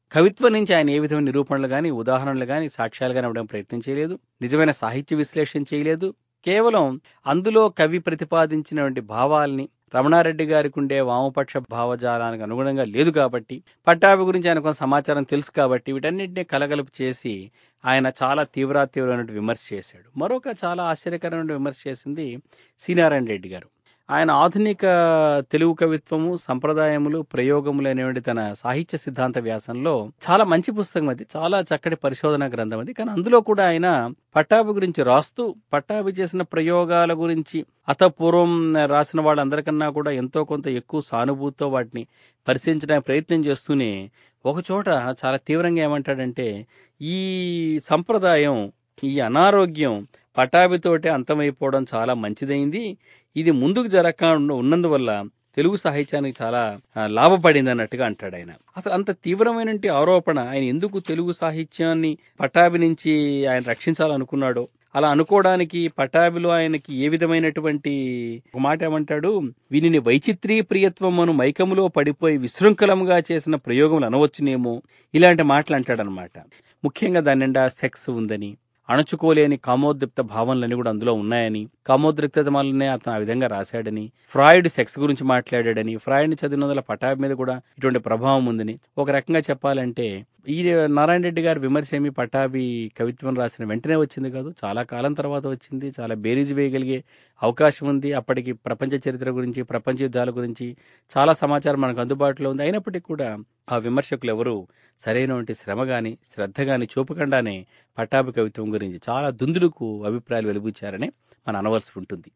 కవిత్వం నుంచి ఆయన ఏ విధమైన నిరూపణలు గాని ఉదాహరణలు గాని సాక్ష్యాలు గాని ఇవ్వడం ప్రయత్నం చేయలేదు నిజమైన సాహిత్య విశ్లేషణ చేయలేదు కేవలం అందులో కవి ప్రతిపాదించినటువంటి భావాల్ని రమణారెడ్డి గారికి ఉండే వామపక్ష భావజాలానికి అనుగుణంగా లేదు కాబట్టి పట్టాభి గురించి ఆయన కొంత సమాచారం తెలుసు కాబట్టి వీటన్నిటిని కలగలుపు చేసి ఆయన చాలా తీవ్ర తీవ్రమైన విమర్శ చేశాడు మరొక చాలా ఆశ్చర్యకరమైన విమర్శ చేసింది సీనారాయణ రెడ్డి గారు ఆయన ఆధునిక తెలుగు కవిత్వము సంప్రదాయములు ప్రయోగములు అనేటువంటి తన సాహిత్య సిద్ధాంత వ్యాసంలో చాలా మంచి పుస్తకం అది చాలా చక్కటి పరిశోధన గ్రంథం అది కానీ అందులో కూడా ఆయన పట్టాభి గురించి రాస్తూ పట్టాభి చేసిన ప్రయోగాల గురించి అతపూర్వం రాసిన వాళ్ళందరికన్నా కూడా ఎంతో కొంత ఎక్కువ సానుభూతితో వాటిని పరిశీలించడానికి ప్రయత్నం చేస్తూనే ఒక చోట చాలా తీవ్రంగా ఏమంటాడంటే ఈ సంప్రదాయం ఈ అనారోగ్యం పటాభితోటే అంతమైపోవడం చాలా మంచిదైంది ఇది ముందుకు జరగకుండా ఉన్నందువల్ల తెలుగు సాహిత్యానికి చాలా ఆ, లాభపడింది అన్నట్టుగా అంటాడు ఆయన అసలు అంత తీవ్రమైన ఆరోపణ ఆయన ఎందుకు తెలుగు సాహిత్యాన్ని పటాభి నుంచి ఆయన రక్షించాలనుకున్నాడో అలా అనుకోవడానికి పటాభిలో ఆయనకి ఏ విధమైనటువంటి ఒక మాట ఏమంటాడు వీనిని వైచిత్రీ ప్రియత్వమును మైకములో పడిపోయి విశృంఖలముగా చేసిన ప్రయోగములు అనవచ్చునేమో ఇలాంటి మాటలు అంటాడనమాట ముఖ్యంగా దాని నిండా సెక్స్ ఉందని అణచుకోలేని కామోద్రిక్త భావనలన్నీ కూడా అందులో ఉన్నాయని కామోద్రిక్తమాలనే అతను ఆ విధంగా రాశాడని ఫ్రాయిడ్ సెక్స్ గురించి మాట్లాడాడని ఫ్రాయిడ్ చదివిన వల్ల పటాబ్ మీద కూడా ఇటువంటి ప్రభావం ఉందని ఒక రకంగా చెప్పాలంటే ఈ నారాయణ రెడ్డి గారి విమర్శ ఏమి పటాబి కవిత్వం రాసిన వెంటనే వచ్చింది కాదు చాలా కాలం తర్వాత వచ్చింది చాలా బేరీజు వేయగలిగే అవకాశం ఉంది అప్పటికి ప్రపంచ చరిత్ర గురించి ప్రపంచ యుద్ధాల గురించి చాలా సమాచారం మనకు అందుబాటులో ఉంది అయినప్పటికీ కూడా ఆ విమర్శకులు ఎవరు సరైనటువంటి శ్రమ గాని శ్రద్ధ గాని చూపకుండానే పట్టాభి కవిత్వం గురించి చాలా దుందుడుకు అభిప్రాయాలు వెలుబుచ్చారని మనం అనవలసి ఉంటుంది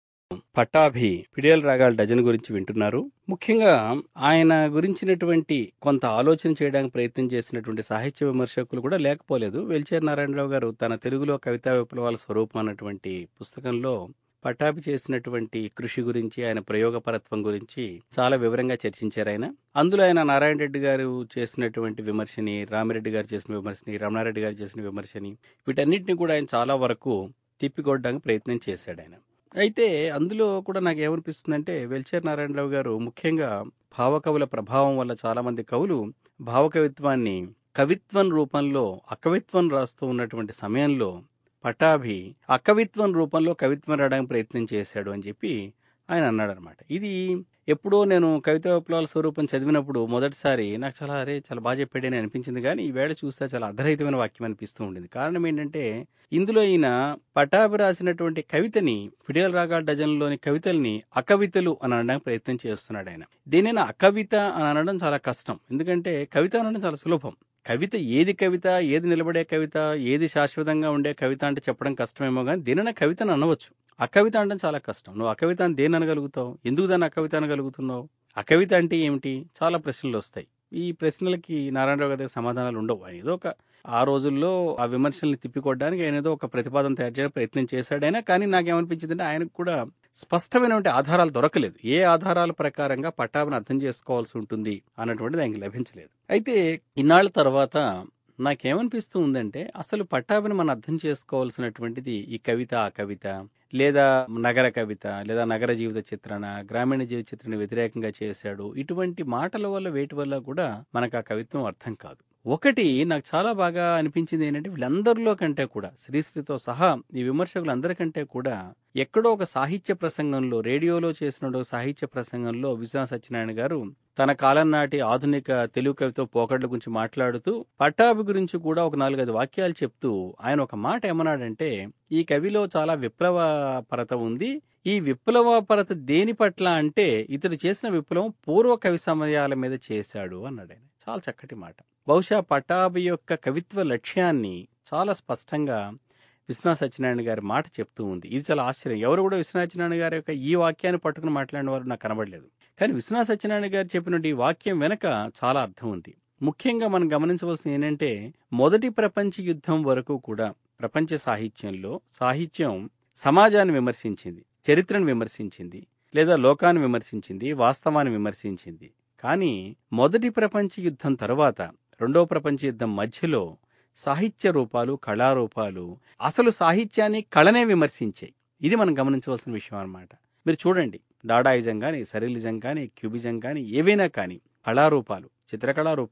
పట్టాభి పిడియల్ రాగాల డజన్ గురించి వింటున్నారు ముఖ్యంగా ఆయన గురించినటువంటి కొంత ఆలోచన చేయడానికి ప్రయత్నం చేసినటువంటి సాహిత్య విమర్శకులు కూడా లేకపోలేదు వెల్చేర్ నారాయణరావు గారు తన తెలుగులో కవితా విప్లవాల స్వరూపం అన్నటువంటి పుస్తకంలో పట్టాభి చేసినటువంటి కృషి గురించి ఆయన ప్రయోగపరత్వం గురించి చాలా వివరంగా చర్చించారు ఆయన అందులో ఆయన నారాయణ రెడ్డి గారు చేసినటువంటి విమర్శని రామిరెడ్డి గారు చేసిన విమర్శని రమణారెడ్డి గారు చేసిన విమర్శని వీటన్నిటిని కూడా ఆయన చాలా వరకు తిప్పికొట్టడానికి ప్రయత్నం చేశాడు ఆయన అయితే అందులో కూడా నాకు ఏమనిపిస్తుందంటే వెల్చేర్ నారాయణరావు గారు ముఖ్యంగా భావకవుల ప్రభావం వల్ల చాలా మంది కవులు భావకవిత్వాన్ని కవిత్వం రూపంలో అకవిత్వం రాస్తూ ఉన్నటువంటి సమయంలో పటాభి అకవిత్వం రూపంలో కవిత్వం రాయడానికి ప్రయత్నం చేశాడు అని చెప్పి ఆయన అన్నాడు అనమాట ఇది ఎప్పుడో నేను కవిత విప్లవాల స్వరూపం చదివినప్పుడు మొదటిసారి నాకు చాలా అరే చాలా బాగా చెప్పాడని అనిపించింది కానీ ఈ వేళ చూస్తే చాలా అర్ధరహితమైన వాక్యం అనిపిస్తూ ఉండింది కారణం ఏంటంటే ఇందులో ఈయన పటాభి రాసినటువంటి కవితని ఫిడియల్ రాగా డజన్లోని కవితల్ని అకవితలు అని అనడానికి ప్రయత్నం చేస్తున్నాడు ఆయన దీనిని అకవిత అని అనడం చాలా కష్టం ఎందుకంటే కవిత అనడం చాలా సులభం కవిత ఏది కవిత ఏది నిలబడే కవిత ఏది శాశ్వతంగా ఉండే కవిత అంటే చెప్పడం కష్టమేమో కానీ దీనినే కవితను అనవచ్చు అకవిత అనడం చాలా కష్టం నువ్వు అకవిత అని దేని అనగలుగుతావు ఎందుకు దాన్ని అకవిత అనగలుగుతున్నావు అకవిత అంటే ఏమిటి చాలా ప్రశ్నలు వస్తాయి ఈ ప్రశ్నలకి నారాయణరావు గారి దగ్గర సమాధానాలు ఉండవు ఆయన ఏదో ఒక ఆ రోజుల్లో ఆ విమర్శల్ని తిప్పికొట్టడానికి ఆయన ఏదో ఒక ప్రతిపాదన తయారు చేయడానికి ప్రయత్నం చేశాడైనా కానీ నాకేమనిపించింది అంటే ఆయనకు కూడా స్పష్టమైనటువంటి ఆధారాలు దొరకలేదు ఏ ఆధారాల ప్రకారంగా పట్టాభిని అర్థం చేసుకోవాల్సి ఉంటుంది అన్నటువంటిది ఆయనకి లభించలేదు అయితే ఇన్నాళ్ళ తర్వాత నాకేమనిపిస్తూ ఉందంటే అసలు పట్టాభిని మనం అర్థం చేసుకోవాల్సినటువంటిది ఈ కవిత ఆ కవిత లేదా నగర కవిత లేదా నగర జీవిత చిత్రణ గ్రామీణ జీవిత చిత్రణ వ్యతిరేకంగా చేశాడు ఇటువంటి మాటల వల్ల వేటి వల్ల కూడా మనకు ఆ కవిత్వం అర్థం కాదు ఒకటి నాకు చాలా బాగా అనిపించింది ఏంటంటే వీళ్ళందరిలో కంటే కూడా శ్రీశ్రీతో సహా ఈ విమర్శకులందరికంటే కూడా ఎక్కడో ఒక సాహిత్య ప్రసంగంలో రేడియోలో చేసిన ఒక సాహిత్య ప్రసంగంలో విశ్వనాథ సత్యనారాయణ గారు తన కాలం నాటి ఆధునిక తెలుగు కవితో పోకడ్ల గురించి మాట్లాడుతూ పట్టాభి గురించి కూడా ఒక నాలుగైదు వాక్యాలు చెప్తూ ఆయన ఒక మాట ఏమన్నాడంటే ఈ కవిలో చాలా విప్లవ పరత ఉంది ఈ విప్లవ పరత దేని పట్ల అంటే ఇతడు చేసిన విప్లవం పూర్వ కవి సమయాల మీద చేశాడు అన్నాడు ఆయన చాలా చక్కటి మాట బహుశా పట్టాభి యొక్క కవిత్వ లక్ష్యాన్ని చాలా స్పష్టంగా విశ్వనాథ సత్యనారాయణ గారి మాట చెప్తూ ఉంది ఇది చాలా ఆశ్చర్యం ఎవరు కూడా విశ్వనాథ సత్యనారాయణ గారి యొక్క ఈ వాక్యాన్ని పట్టుకుని మాట్లాడిన వారు నాకు కనబడలేదు కానీ విశ్వనాథ సత్యనారాయణ గారు చెప్పిన ఈ వాక్యం వెనక చాలా అర్థం ఉంది ముఖ్యంగా మనం గమనించవలసింది ఏంటంటే మొదటి ప్రపంచ యుద్ధం వరకు కూడా ప్రపంచ సాహిత్యంలో సాహిత్యం సమాజాన్ని విమర్శించింది చరిత్రను విమర్శించింది లేదా లోకాన్ని విమర్శించింది వాస్తవాన్ని విమర్శించింది కానీ మొదటి ప్రపంచ యుద్ధం తర్వాత రెండో ప్రపంచ యుద్ధం మధ్యలో సాహిత్య రూపాలు కళారూపాలు అసలు సాహిత్యాన్ని కళనే విమర్శించాయి ఇది మనం గమనించవలసిన విషయం అన్నమాట మీరు చూడండి డాడాయిజం కానీ సరిలిజం కానీ క్యూబిజం కానీ ఏవైనా కానీ కళారూపాలు చిత్రకళారూపాలు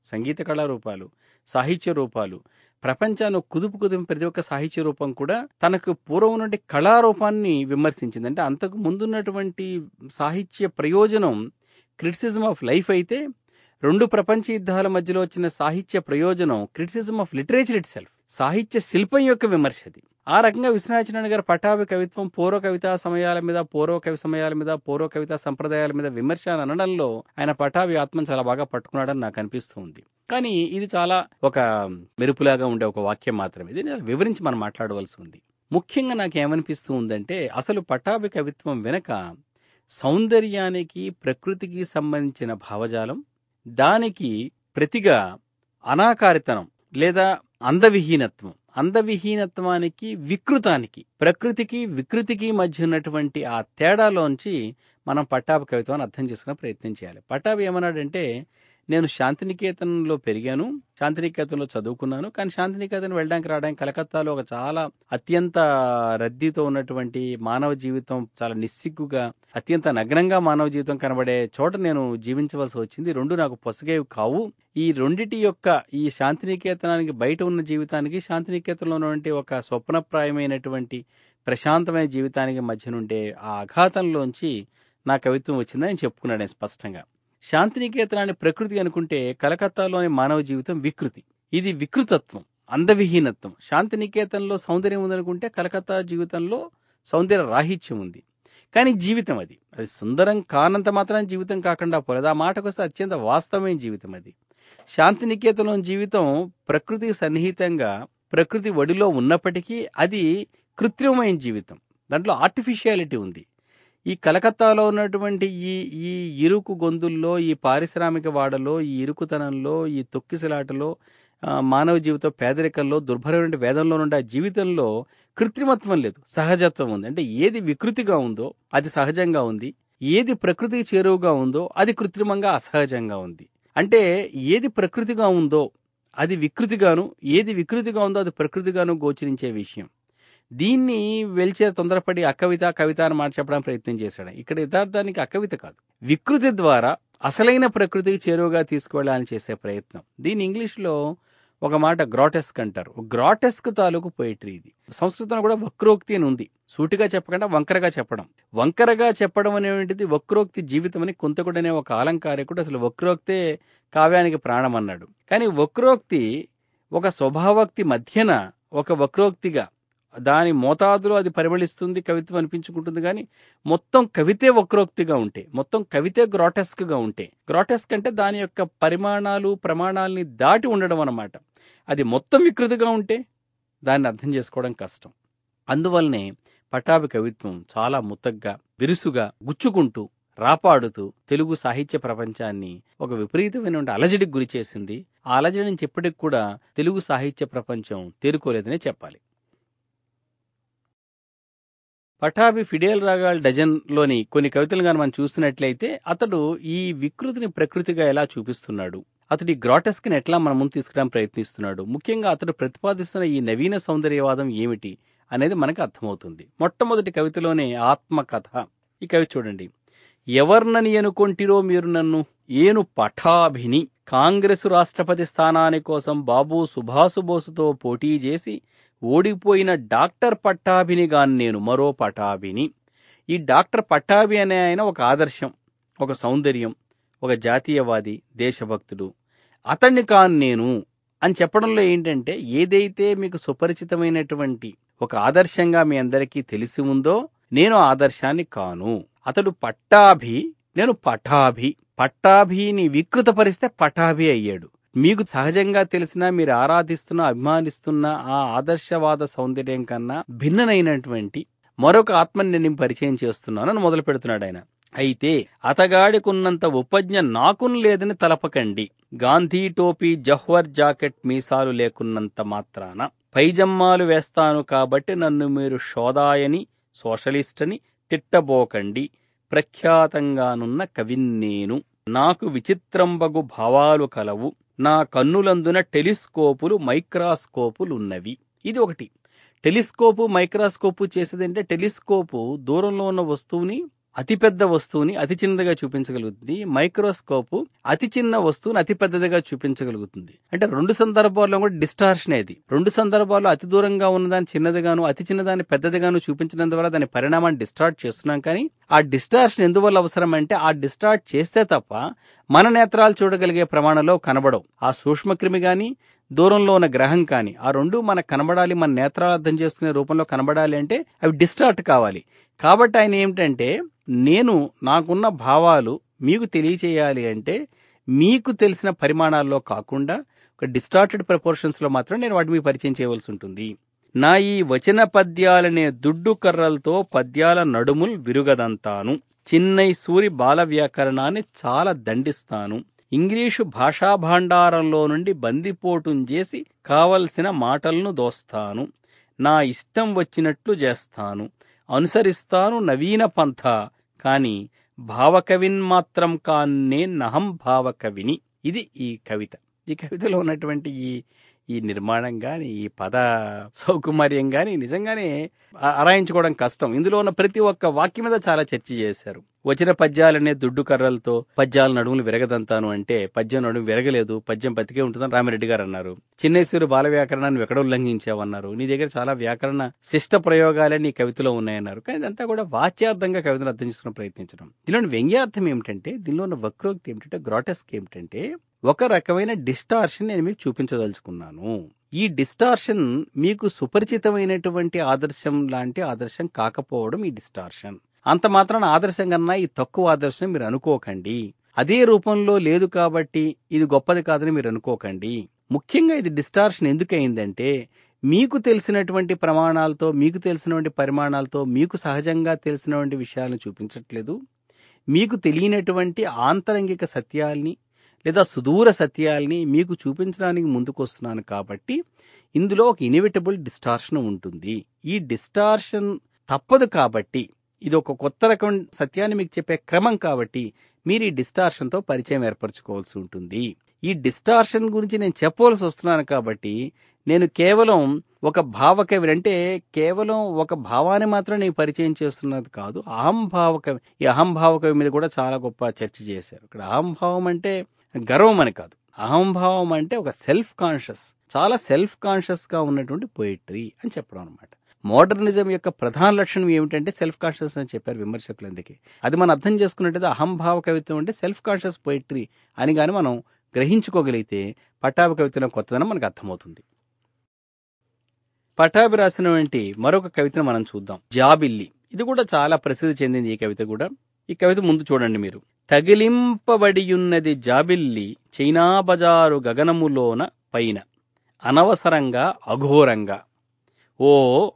సంగీత కళారూపాలు సాహిత్య రూపాలు ప్రపంచాన్ని కుదుపు కుదుపు ప్రతి ఒక్క సాహిత్య రూపం కూడా తనకు పూర్వం నుండి కళారూపాన్ని విమర్శించింది అంటే అంతకు ముందున్నటువంటి సాహిత్య ప్రయోజనం క్రిటిసిజం ఆఫ్ లైఫ్ అయితే రెండు ప్రపంచ యుద్ధాల మధ్యలో వచ్చిన సాహిత్య ప్రయోజనం criticism of literature itself సాహిత్య శిల్పం యొక్క విమర్శ అది ఆ రకంగా విశ్వనాథన్ గారి పటాభి కవిత్వం పూర్వ కవితా సమయాల మీద పూర్వ కవి సమయాల మీద పూర్వ కవితా సంప్రదాయాల మీద విమర్శ అని అనడంలో ఆయన పటాభి ఆత్మను చాలా బాగా పట్టుకున్నాడని నాకు అనిపిస్తూ ఉంది కానీ ఇది చాలా ఒక మెరుపులాగా ఉండే ఒక వాక్యం మాత్రమే ఇది వివరించి మనం మాట్లాడవలసి ఉంది ముఖ్యంగా నాకు ఏమనిపిస్తూ ఉందంటే అసలు పటాభి కవిత్వం వెనక సౌందర్యానికి ప్రకృతికి సంబంధించిన భావజాలం దానికి ప్రతిగా అనాకారితనం లేదా అందవిహీనత్వం అందవిహీనత్వానికి వికృతానికి ప్రకృతికి వికృతికి మధ్య ఉన్నటువంటి ఆ తేడాలోంచి మనం పట్టాభి కవిత్వాన్ని అర్థం చేసుకునే ప్రయత్నం చేయాలి పట్టాభి ఏమన్నాడంటే నేను శాంతినికేతన్లో పెరిగాను శాంతినికేతన్లో చదువుకున్నాను కానీ శాంతినికేతన్ వెళ్ళడానికి రావడానికి కలకత్తాలో ఒక చాలా అత్యంత రద్దీతో ఉన్నటువంటి మానవ జీవితం చాలా నిస్సిగ్గుగా అత్యంత నగ్నంగా మానవ జీవితం కనబడే చోట నేను జీవించవలసి వచ్చింది రెండు నాకు పొసగేవి కావు ఈ రెండిటి యొక్క ఈ శాంతినికేతనానికి బయట ఉన్న జీవితానికి శాంతినికేతనంలో ఉన్నటువంటి ఒక స్వప్నప్రాయమైనటువంటి ప్రశాంతమైన జీవితానికి మధ్య నుండే ఆ అఘాతంలోంచి నా కవిత్వం వచ్చిందని చెప్పుకున్నాడు ఆయన స్పష్టంగా శాంతినికేతనాన్ని ప్రకృతి అనుకుంటే కలకత్తాలోని మానవ జీవితం వికృతి ఇది వికృతత్వం అందవిహీనత్వం శాంతినికేతన్లో సౌందర్యం ఉందనుకుంటే కలకత్తా జీవితంలో సౌందర్య రాహిత్యం ఉంది కానీ జీవితం అది అది సుందరం కానంత మాత్రం జీవితం కాకుండా పోలేదు ఆ మాటకు వస్తే అత్యంత వాస్తవమైన జీవితం అది శాంతినికేతనం జీవితం ప్రకృతికి సన్నిహితంగా ప్రకృతి ఒడిలో ఉన్నప్పటికీ అది కృత్రిమమైన జీవితం దాంట్లో ఆర్టిఫిషియాలిటీ ఉంది ఈ కలకత్తాలో ఉన్నటువంటి ఈ ఈ ఇరుకు గొంతుల్లో ఈ పారిశ్రామిక వాడలో ఈ ఇరుకుతనంలో ఈ తొక్కిసలాటలో ఆ, మానవ జీవితం పేదరికంలో దుర్భరమైన వేదంలో నుండి ఆ జీవితంలో కృత్రిమత్వం లేదు సహజత్వం ఉంది అంటే ఏది వికృతిగా ఉందో అది సహజంగా ఉంది ఏది ప్రకృతికి చేరువుగా ఉందో అది కృత్రిమంగా అసహజంగా ఉంది అంటే ఏది ప్రకృతిగా ఉందో అది వికృతిగాను ఏది వికృతిగా ఉందో అది ప్రకృతిగాను గోచరించే విషయం దీన్ని వెల్చే తొందరపడి అకవిత కవిత అని మాట చెప్పడానికి ప్రయత్నం చేశాడు ఇక్కడ యథార్థానికి అకవిత కాదు వికృతి ద్వారా అసలైన ప్రకృతికి చేరువుగా తీసుకువెళ్ళాలని చేసే ప్రయత్నం దీన్ని ఇంగ్లీష్లో ఒక మాట గ్రాటెస్క్ అంటారు గ్రాటెస్క్ తాలూకు పోయిటరీ ఇది సంస్కృతంలో కూడా వక్రోక్తి అని ఉంది సూటిగా చెప్పకుండా వంకరగా చెప్పడం వంకరగా చెప్పడం అనేటువంటిది వక్రోక్తి జీవితం అని కొంతకుడు అనే ఒక అలంకారికుడు అసలు వక్రోక్తే కావ్యానికి ప్రాణం అన్నాడు కానీ వక్రోక్తి ఒక స్వభావోక్తి మధ్యన ఒక వక్రోక్తిగా దాని మోతాదులో అది పరిమళిస్తుంది కవిత్వం అనిపించుకుంటుంది కానీ మొత్తం కవితే వక్రోక్తిగా ఉంటే మొత్తం కవితే గ్రాటెస్క్ గా ఉంటే గ్రాటెస్క్ అంటే దాని యొక్క పరిమాణాలు ప్రమాణాలని దాటి ఉండడం అన్నమాట అది మొత్తం వికృతిగా ఉంటే దాన్ని అర్థం చేసుకోవడం కష్టం అందువల్లనే పటాభి కవిత్వం చాలా ముత్తగ్గా బిరుసుగా గుచ్చుకుంటూ రాపాడుతూ తెలుగు సాహిత్య ప్రపంచాన్ని ఒక విపరీతమైన అలజడికి గురి చేసింది ఆ అలజడి నుంచి ఇప్పటికి కూడా తెలుగు సాహిత్య ప్రపంచం తేరుకోలేదనే చెప్పాలి పటాభి ఫిడేల్ రాగాల్ డజన్ లోని కొన్ని కవితలు గాని మనం చూసినట్లయితే అతడు ఈ వికృతిని ప్రకృతిగా ఎలా చూపిస్తున్నాడు అతడి గ్రాటెస్క్ ని ఎట్లా మన ముందు తీసుకురావడానికి ప్రయత్నిస్తున్నాడు ముఖ్యంగా అతడు ప్రతిపాదిస్తున్న ఈ నవీన సౌందర్యవాదం ఏమిటి అనేది మనకు అర్థమవుతుంది మొట్టమొదటి కవితలోనే ఆత్మకథ ఈ కవి చూడండి ఎవర్నని అనుకొంటిరో మీరు నన్ను ఏను పఠాభిని కాంగ్రెసు రాష్ట్రపతి స్థానాని కోసం బాబు సుభాసు బోసుతో పోటీ చేసి ఓడిపోయిన డాక్టర్ పట్టాభిని గాని నేను మరో పటాభిని ఈ డాక్టర్ పట్టాభి అనే ఆయన ఒక ఆదర్శం ఒక సౌందర్యం ఒక జాతీయవాది దేశభక్తుడు అతన్ని కాను నేను అని చెప్పడంలో ఏంటంటే ఏదైతే మీకు సుపరిచితమైనటువంటి ఒక ఆదర్శంగా మీ అందరికీ తెలిసి ఉందో నేను ఆ ఆదర్శాన్ని కాను అతడు పట్టాభి నేను పటాభి పట్టాభిని వికృతపరిస్తే పటాభి అయ్యాడు మీకు సహజంగా తెలిసిన మీరు ఆరాధిస్తున్న అభిమానిస్తున్న ఆ ఆదర్శవాద సౌందర్యం కన్నా భిన్ననైనటువంటి మరొక ఆత్మని నేను పరిచయం చేస్తున్నాను అని మొదలు పెడుతున్నాడు ఆయన అయితే అతగాడికున్నంత ఉపజ్ఞ నాకున్ లేదని తలపకండి గాంధీ టోపీ జహ్వర్ జాకెట్ మీసాలు లేకున్నంత మాత్రాన పైజమ్మాలు వేస్తాను కాబట్టి నన్ను మీరు షోదాయని సోషలిస్ట్ అని తిట్టబోకండి ప్రఖ్యాతంగానున్న కవిన్నేను నాకు విచిత్రంబగు భావాలు కలవు నా కన్నులందున టెలిస్కోపులు మైక్రాస్కోపులున్నవి ఇది ఒకటి టెలిస్కోపు మైక్రాస్కోపు చేసేదంటే టెలిస్కోపు దూరంలో ఉన్న వస్తువుని అతి పెద్ద వస్తువుని అతి చిన్నదిగా చూపించగలుగుతుంది మైక్రోస్కోప్ అతి చిన్న వస్తువుని అతి పెద్దదిగా చూపించగలుగుతుంది అంటే రెండు సందర్భాల్లో కూడా డిస్టార్షన్ అది రెండు సందర్భాల్లో అతి దూరంగా ఉన్నదాన్ని చిన్నదిగాను అతి చిన్నదాన్ని పెద్దదిగాను చూపించడం ద్వారా దాని పరిణామాన్ని డిస్టార్ట్ చేస్తున్నాం కానీ ఆ డిస్టార్షన్ ఎందువల్ల అవసరం అంటే ఆ డిస్టార్ట్ చేస్తే తప్ప మన నేత్రాలు చూడగలిగే ప్రమాణంలో కనబడవు ఆ సూక్ష్మక్రిమి గాని దూరంలో ఉన్న గ్రహం కానీ ఆ రెండు మనకు కనబడాలి మన నేత్రాలు అర్థం చేసుకునే రూపంలో కనబడాలి అంటే అవి డిస్టార్ట్ కావాలి కాబట్టి ఆయన ఏమిటంటే నేను నాకున్న భావాలు మీకు తెలియచేయాలి అంటే మీకు తెలిసిన పరిమాణాల్లో కాకుండా ఒక డిస్టార్టెడ్ ప్రపోర్షన్స్లో మాత్రం నేను వాటి మీకు పరిచయం చేయవలసి ఉంటుంది నా ఈ వచన పద్యాలనే దుడ్డు కర్రలతో పద్యాల నడుముల్ విరుగదంతాను చిన్నై సూరి బాల వ్యాకరణాన్ని చాలా దండిస్తాను ఇంగ్లీషు భాషా భాండారంలో నుండి బందిపోటుం చేసి కావలసిన మాటలను దోస్తాను నా ఇష్టం వచ్చినట్లు చేస్తాను అనుసరిస్తాను నవీన పంథ కాని భావకవిన్ మాత్రం కాన్నే నహం భావకవిని ఇది ఈ కవిత ఈ కవితలో ఉన్నటువంటి ఈ ఈ నిర్మాణం కానీ ఈ పద సౌకుమార్యం కానీ నిజంగానే ఆ- అరాయించుకోవడం కష్టం ఇందులో ఉన్న ప్రతి ఒక్క వాక్యం మీద చాలా చర్చ చేశారు వచ్చిన పద్యాలనే దుడ్డు కర్రలతో పద్యాల నడుములు విరగదంతాను అంటే పద్యం నడుము విరగలేదు పద్యం బతికే ఉంటుందని రామిరెడ్డి గారు అన్నారు చిన్నేశ్వరి బాల వ్యాకరణాన్ని ఎక్కడ ఉల్లంఘించావన్నారు నీ దగ్గర చాలా వ్యాకరణ శిష్ట ప్రయోగాలే నీ కవితలో ఉన్నాయన్నారు కానీ ఇదంతా కూడా వాచ్యార్థంగా కవితను అర్థం చేసుకుని ప్రయత్నించడం దీనిలోని వ్యంగ్యార్థం ఏమిటంటే దీనిలో ఉన్న వక్రోక్తి ఏమిటంటే గ్రాటెస్క్ ఏమిటంటే ఒక రకమైన డిస్టార్షన్ నేను మీకు చూపించదలుచుకున్నాను ఈ డిస్టార్షన్ మీకు సుపరిచితమైనటువంటి ఆదర్శం లాంటి ఆదర్శం కాకపోవడం ఈ డిస్టార్షన్ అంత మాత్రాన ఆదర్శం కన్నా ఈ తక్కువ ఆదర్శం మీరు అనుకోకండి అదే రూపంలో లేదు కాబట్టి ఇది గొప్పది కాదని మీరు అనుకోకండి ముఖ్యంగా ఇది డిస్టార్షన్ ఎందుకు అయిందంటే మీకు తెలిసినటువంటి ప్రమాణాలతో మీకు తెలిసినటువంటి పరిమాణాలతో మీకు సహజంగా తెలిసినటువంటి విషయాలను చూపించట్లేదు మీకు తెలియనటువంటి ఆంతరంగిక సత్యాల్ని లేదా సుదూర సత్యాల్ని మీకు చూపించడానికి ముందుకొస్తున్నాను కాబట్టి ఇందులో ఒక ఇనివిటబుల్ డిస్టార్షన్ ఉంటుంది ఈ డిస్టార్షన్ తప్పదు కాబట్టి ఇది ఒక కొత్త రకం సత్యాన్ని మీకు చెప్పే క్రమం కాబట్టి మీరు ఈ డిస్టార్షన్తో పరిచయం ఏర్పరచుకోవాల్సి ఉంటుంది ఈ డిస్టార్షన్ గురించి నేను చెప్పవలసి వస్తున్నాను కాబట్టి నేను కేవలం ఒక భావకవి అంటే కేవలం ఒక భావాన్ని మాత్రం నేను పరిచయం చేస్తున్నది కాదు అహంభావకవి ఈ అహంభావకవి మీద కూడా చాలా గొప్ప చర్చ చేశారు ఇక్కడ అహంభావం అంటే గర్వం అని కాదు అహంభావం అంటే ఒక సెల్ఫ్ కాన్షియస్ చాలా సెల్ఫ్ కాన్షియస్ గా ఉన్నటువంటి పోయిట్రీ అని చెప్పడం అనమాట మోడర్నిజం యొక్క ప్రధాన లక్షణం ఏమిటంటే సెల్ఫ్ కాన్షియస్ అని చెప్పారు విమర్శకులు అందుకే అది మనం అర్థం చేసుకున్నట్టయితే అహంభావ కవిత్వం అంటే సెల్ఫ్ కాన్షియస్ పోయిట్రీ అని కానీ మనం గ్రహించుకోగలిగితే పట్టాభి కవిత్వం కొత్తదనం మనకు అర్థమవుతుంది పటాభి రాసినటువంటి మరొక కవితను మనం చూద్దాం జాబిల్లి ఇది కూడా చాలా ప్రసిద్ధి చెందింది ఈ కవిత కూడా ఈ కవిత ముందు చూడండి మీరు తగిలింపబడియున్నది జాబిల్లి చైనా బజారు గగనములోన పైన అనవసరంగా అఘోరంగా ఓ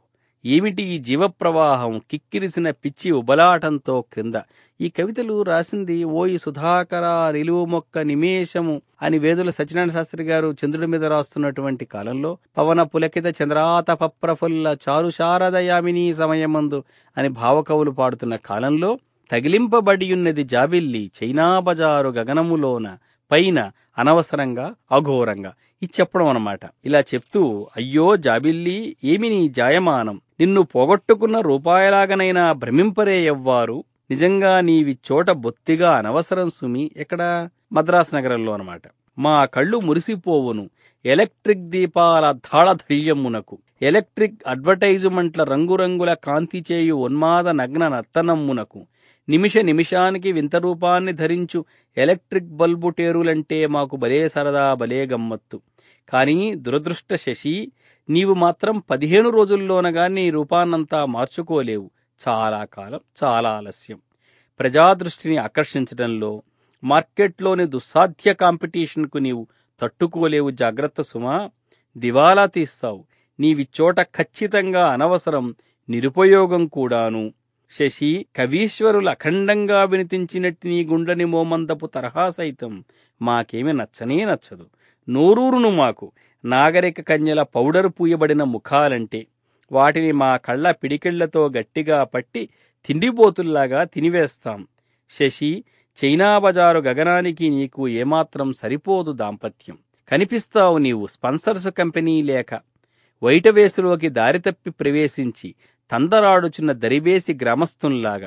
ఏమిటి ఈ జీవప్రవాహం కిక్కిరిసిన పిచ్చి ఉబలాటంతో క్రింద ఈ కవితలు రాసింది ఓ ఈ సుధాకర నిలువు మొక్క నిమేషము అని వేదుల సత్యనారాయణ శాస్త్రి గారు చంద్రుడి మీద రాస్తున్నటువంటి కాలంలో పవన పులకిత చంద్రాతప ప్రఫుల్ల చారు శారదయామిని సమయమందు అని భావకవులు పాడుతున్న కాలంలో తగిలింపబడియున్నది జాబిల్లి చైనా బజారు గగనములోన పైన అనవసరంగా అఘోరంగా ఇది చెప్పడం అన్నమాట ఇలా చెప్తూ అయ్యో జాబిల్లి ఏమి నీ జాయమానం నిన్ను పోగొట్టుకున్న రూపాయలాగనైనా భ్రమింపరే ఎవ్వారు నిజంగా నీవి చోట బొత్తిగా అనవసరం సుమి ఎక్కడ మద్రాస్ నగరంలో అనమాట మా కళ్ళు మురిసిపోవును ఎలక్ట్రిక్ దీపాల ధాళధైర్యమునకు ఎలక్ట్రిక్ అడ్వర్టైజ్మెంట్ల రంగురంగుల కాంతి చేయు ఉన్మాద నగ్న నర్తనమ్మునకు నిమిష నిమిషానికి వింత రూపాన్ని ధరించు ఎలక్ట్రిక్ బల్బు టేరులంటే మాకు భలే సరదా భలే గమ్మత్తు కానీ దురదృష్ట శశి నీవు మాత్రం పదిహేను రోజుల్లోనగా నీ రూపాన్నంతా మార్చుకోలేవు చాలా కాలం చాలా ఆలస్యం ప్రజాదృష్టిని ఆకర్షించడంలో మార్కెట్లోని దుస్సాధ్య కాంపిటీషన్కు నీవు తట్టుకోలేవు జాగ్రత్త సుమా దివాలా తీస్తావు నీవి చోట ఖచ్చితంగా అనవసరం నిరుపయోగం కూడాను శశి కవీశ్వరులు అఖండంగా వినిపించినట్టు నీ గుండ్లని మోమందపు తరహా సైతం మాకేమి నచ్చనే నచ్చదు నోరూరును మాకు నాగరిక కన్యల పౌడర్ పూయబడిన ముఖాలంటే వాటిని మా కళ్ళ పిడికిళ్లతో గట్టిగా పట్టి తిండిపోతుల్లాగా తినివేస్తాం శశి చైనా బజారు గగనానికి నీకు ఏమాత్రం సరిపోదు దాంపత్యం కనిపిస్తావు నీవు స్పాన్సర్స్ కంపెనీ లేక వైటవేసులోకి దారి తప్పి ప్రవేశించి తందరాడుచున్న దరివేసి గ్రామస్థుల్లాగా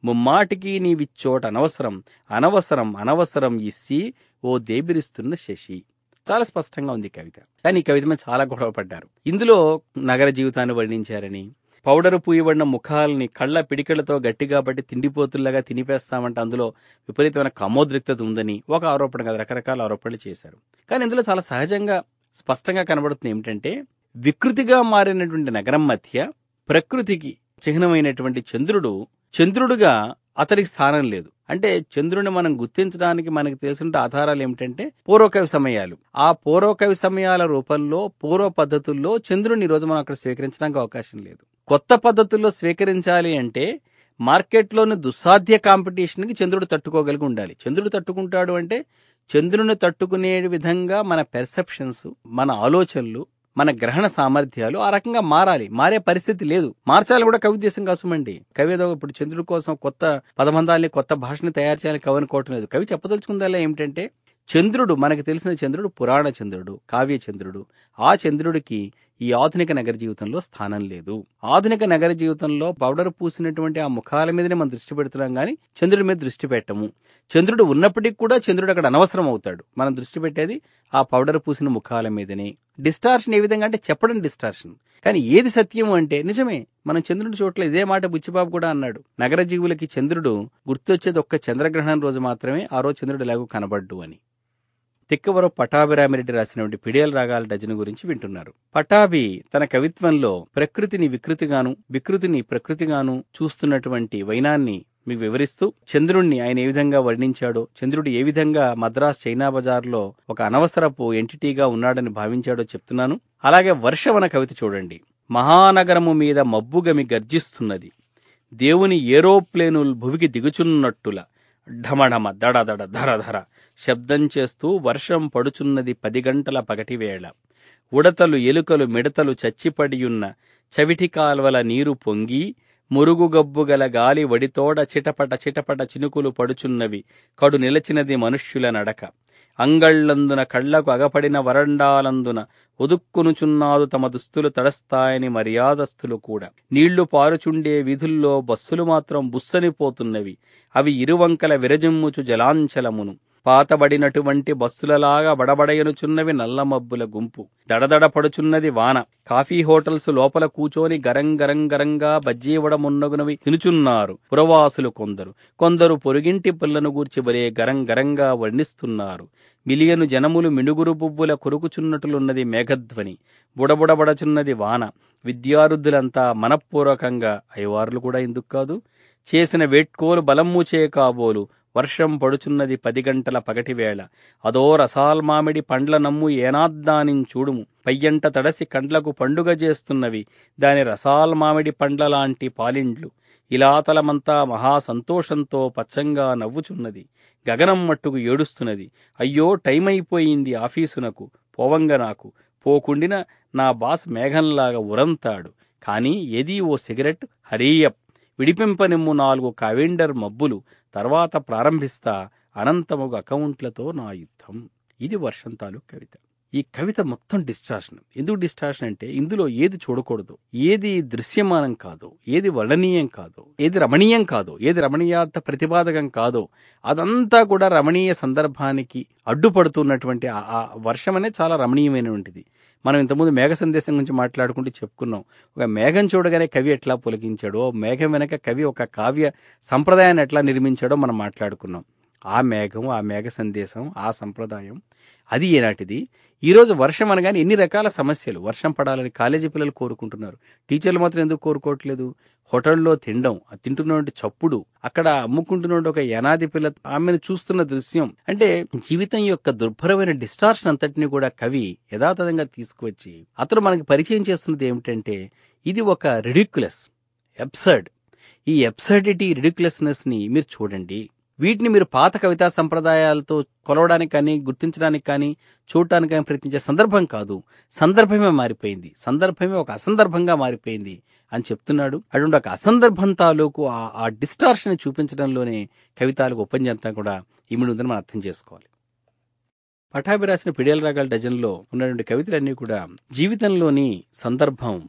ముమ్మాటికి నీవిచ్చోట అనవసరం అనవసరం అనవసరం ఇస్సి ఓ దేబిరిస్తున్న శశి చాలా స్పష్టంగా ఉంది ఈ కవిత కానీ ఈ కవిత మీద చాలా గొడవ పడ్డారు ఇందులో నగర జీవితాన్ని వర్ణించారని పౌడరు పూయబడిన ముఖాలని కళ్ళ పిడికలతో గట్టిగా బట్టి తిండిపోతుల్లాగా తినిపేస్తామంటే అందులో విపరీతమైన కమోద్రిక్తత ఉందని ఒక ఆరోపణ కదా రకరకాల ఆరోపణలు చేశారు కానీ ఇందులో చాలా సహజంగా స్పష్టంగా కనబడుతుంది ఏమిటంటే వికృతిగా మారినటువంటి నగరం మధ్య ప్రకృతికి చిహ్నమైనటువంటి చంద్రుడు చంద్రుడుగా అతనికి స్థానం లేదు అంటే చంద్రుని మనం గుర్తించడానికి మనకు తెలిసిన ఆధారాలు ఏమిటంటే పూర్వకవి సమయాలు ఆ పూర్వకవి సమయాల రూపంలో పూర్వ పద్ధతుల్లో చంద్రుని ఈ రోజు మనం అక్కడ స్వీకరించడానికి అవకాశం లేదు కొత్త పద్ధతుల్లో స్వీకరించాలి అంటే మార్కెట్లోని దుస్సాధ్య కాంపిటీషన్కి చంద్రుడు తట్టుకోగలిగి ఉండాలి చంద్రుడు తట్టుకుంటాడు అంటే చంద్రుని తట్టుకునే విధంగా మన పెర్సెప్షన్స్ మన ఆలోచనలు మన గ్రహణ సామర్థ్యాలు ఆ రకంగా మారాలి మారే పరిస్థితి లేదు మార్చాలి కూడా కవి ఉద్దేశం కాసుమండి కవి ఏదో ఇప్పుడు చంద్రుడి కోసం కొత్త పదబంధాలని కొత్త భాషని తయారు చేయాలని కవి అనుకోవటం లేదు కవి చెప్పదలుచుకుందల్లా ఏమిటంటే చంద్రుడు మనకు తెలిసిన చంద్రుడు పురాణ చంద్రుడు కావ్య చంద్రుడు ఆ చంద్రుడికి ఈ ఆధునిక నగర జీవితంలో స్థానం లేదు ఆధునిక నగర జీవితంలో పౌడర్ పూసినటువంటి ఆ ముఖాల మీదనే మనం దృష్టి పెడుతున్నాం కానీ చంద్రుడి మీద దృష్టి పెట్టము చంద్రుడు ఉన్నప్పటికీ కూడా చంద్రుడు అక్కడ అనవసరం అవుతాడు మనం దృష్టి పెట్టేది ఆ పౌడర్ పూసిన ముఖాల మీదనే డిస్టార్షన్ ఏ విధంగా అంటే చెప్పడం డిస్టార్షన్ కానీ ఏది సత్యం అంటే నిజమే మనం చంద్రుడి చోట్ల ఇదే మాట బుచ్చిబాబు కూడా అన్నాడు నగర జీవులకి చంద్రుడు గుర్తొచ్చేది ఒక్క చంద్రగ్రహణం రోజు మాత్రమే ఆ రోజు చంద్రుడు ఎలాగో కనబడ్డు అని తిక్కవరం పటాభిరామిరెడ్డి రాసినటువంటి పిడియల్ రాగాల డజను గురించి వింటున్నారు పటాభి తన కవిత్వంలో ప్రకృతిని వికృతిగాను వికృతిని ప్రకృతిగాను చూస్తున్నటువంటి వైనాన్ని మీకు వివరిస్తూ చంద్రుణ్ణి ఆయన ఏ విధంగా వర్ణించాడో చంద్రుడు ఏ విధంగా మద్రాస్ చైనా బజార్లో ఒక అనవసరపు ఎంటిటీగా ఉన్నాడని భావించాడో చెప్తున్నాను అలాగే వర్షవన కవిత చూడండి మహానగరము మీద మబ్బుగమి గర్జిస్తున్నది దేవుని ఏరోప్లేనులు భువికి దిగుచున్నట్టుల ఢమఢమ దడదడ ధర ధర శబ్దం చేస్తూ వర్షం పడుచున్నది పది గంటల పగటివేళ ఉడతలు ఎలుకలు మిడతలు చచ్చిపడియున్న చవిటి కాల్వల నీరు పొంగి మురుగుగబ్బుగల గాలి వడితోడ చిటపట చిటపట చినుకులు పడుచున్నవి కడు నిలచినది మనుష్యుల నడక అంగళ్లందున కళ్లకు అగపడిన వరండాలందున ఒదుక్కునుచున్నాదు తమ దుస్తులు తడస్తాయని మర్యాదస్తులు కూడా నీళ్లు పారుచుండే వీధుల్లో బస్సులు మాత్రం బుస్సనిపోతున్నవి అవి ఇరువంకల విరజిమ్ముచు జలాంచలమును పాతబడినటువంటి బస్సులలాగా బడబడయనుచున్నవి నల్లమబ్బుల గుంపు దడదడపడుచున్నది వాన కాఫీ హోటల్స్ లోపల కూచోని గరం గరం గరంగా బజ్జీవడమున్నగునవి తినుచున్నారు పురవాసులు కొందరు కొందరు పొరుగింటి పిల్లను గూర్చి బలే గరం గరంగా వర్ణిస్తున్నారు మిలియను జనములు మినుగురు పువ్వుల కొరుకుచున్నట్లున్నది మేఘధ్వని బుడబుడబడచున్నది వాన విద్యార్థులంతా మనఃపూర్వకంగా అయ్యవార్లు కూడా ఎందుకు కాదు చేసిన వేట్కోలు బలమ్ముచే కాబోలు వర్షం పడుచున్నది పది గంటల పగటివేళ అదో రసాల్మామిడి పండ్ల నమ్ము ఏనాద్దానించూడుము పయ్యంట తడసి కండ్లకు పండుగ చేస్తున్నవి దాని రసాల్మామిడి పండ్ల లాంటి పాలిండ్లు ఇలాతలమంతా మహా సంతోషంతో పచ్చంగా నవ్వుచున్నది గగనం మట్టుకు ఏడుస్తున్నది అయ్యో టైం అయిపోయింది ఆఫీసునకు పోవంగ నాకు పోకుండిన నా బాస్ మేఘంలాగా ఉరంతాడు కానీ ఏదీ ఓ సిగరెట్ హరీయప్ విడిపింపనిమ్ము నాలుగు కావెండర్ మబ్బులు తర్వాత ప్రారంభిస్తా అనంతముగు అకౌంట్లతో నా యుద్ధం ఇది వర్షం తాలూకు కవిత ఈ కవిత మొత్తం డిస్టార్షన్ ఎందుకు డిస్టార్షన్ అంటే ఇందులో ఏది చూడకూడదు ఏది దృశ్యమానం కాదు ఏది వర్ణనీయం కాదు ఏది రమణీయం కాదు ఏది రమణీయార్థ ప్రతిపాదకం కాదో అదంతా కూడా రమణీయ సందర్భానికి అడ్డుపడుతున్నటువంటి ఆ- ఆ వర్షం అనేది చాలా రమణీయమైనటువంటిది మనం ఇంతకుముందు మేఘ సందేశం గురించి మాట్లాడుకుంటూ చెప్పుకున్నాం ఒక మేఘం చూడగానే కవి ఎట్లా పులకించాడో మేఘం వెనక కవి ఒక కావ్య సంప్రదాయాన్ని ఎట్లా నిర్మించాడో మనం మాట్లాడుకున్నాం ఆ మేఘం ఆ మేఘ సందేశం ఆ సంప్రదాయం అది ఏనాటిది ఈరోజు వర్షం అనగానే ఎన్ని రకాల సమస్యలు వర్షం పడాలని కాలేజీ పిల్లలు కోరుకుంటున్నారు టీచర్లు మాత్రం ఎందుకు కోరుకోవట్లేదు హోటల్లో తినడం ఆ తింటున్నటువంటి చప్పుడు అక్కడ అమ్ముకుంటున్న ఒక యనాది పిల్ల ఆమెను చూస్తున్న దృశ్యం అంటే జీవితం యొక్క దుర్భరమైన డిస్టార్షన్ అంతటిని కూడా కవి యథాతథంగా తీసుకువచ్చి అతను మనకి పరిచయం చేస్తున్నది ఏమిటంటే ఇది ఒక రిడిక్యులస్ ఎబ్సర్డ్ ఈ ఎబ్సర్డిటీ రిడిక్యులస్నెస్ ని మీరు చూడండి వీటిని మీరు పాత కవితా సంప్రదాయాలతో కొలవడానికి కానీ గుర్తించడానికి కానీ చూడటానికి కానీ ప్రయత్నించే సందర్భం కాదు సందర్భమే మారిపోయింది సందర్భమే ఒక అసందర్భంగా మారిపోయింది అని చెప్తున్నాడు అటువంటి ఒక అసందర్భం తాలూకు ఆ- ఆ డిస్టార్షన్ చూపించడంలోనే కవితాలకు ఉపన్యంతా కూడా ఇమిడి ఉందని మనం అర్థం చేసుకోవాలి పటాభి రాసిన పిడియల రాగాల డజన్లో ఉన్నటువంటి కవితలన్నీ కూడా జీవితంలోని సందర్భం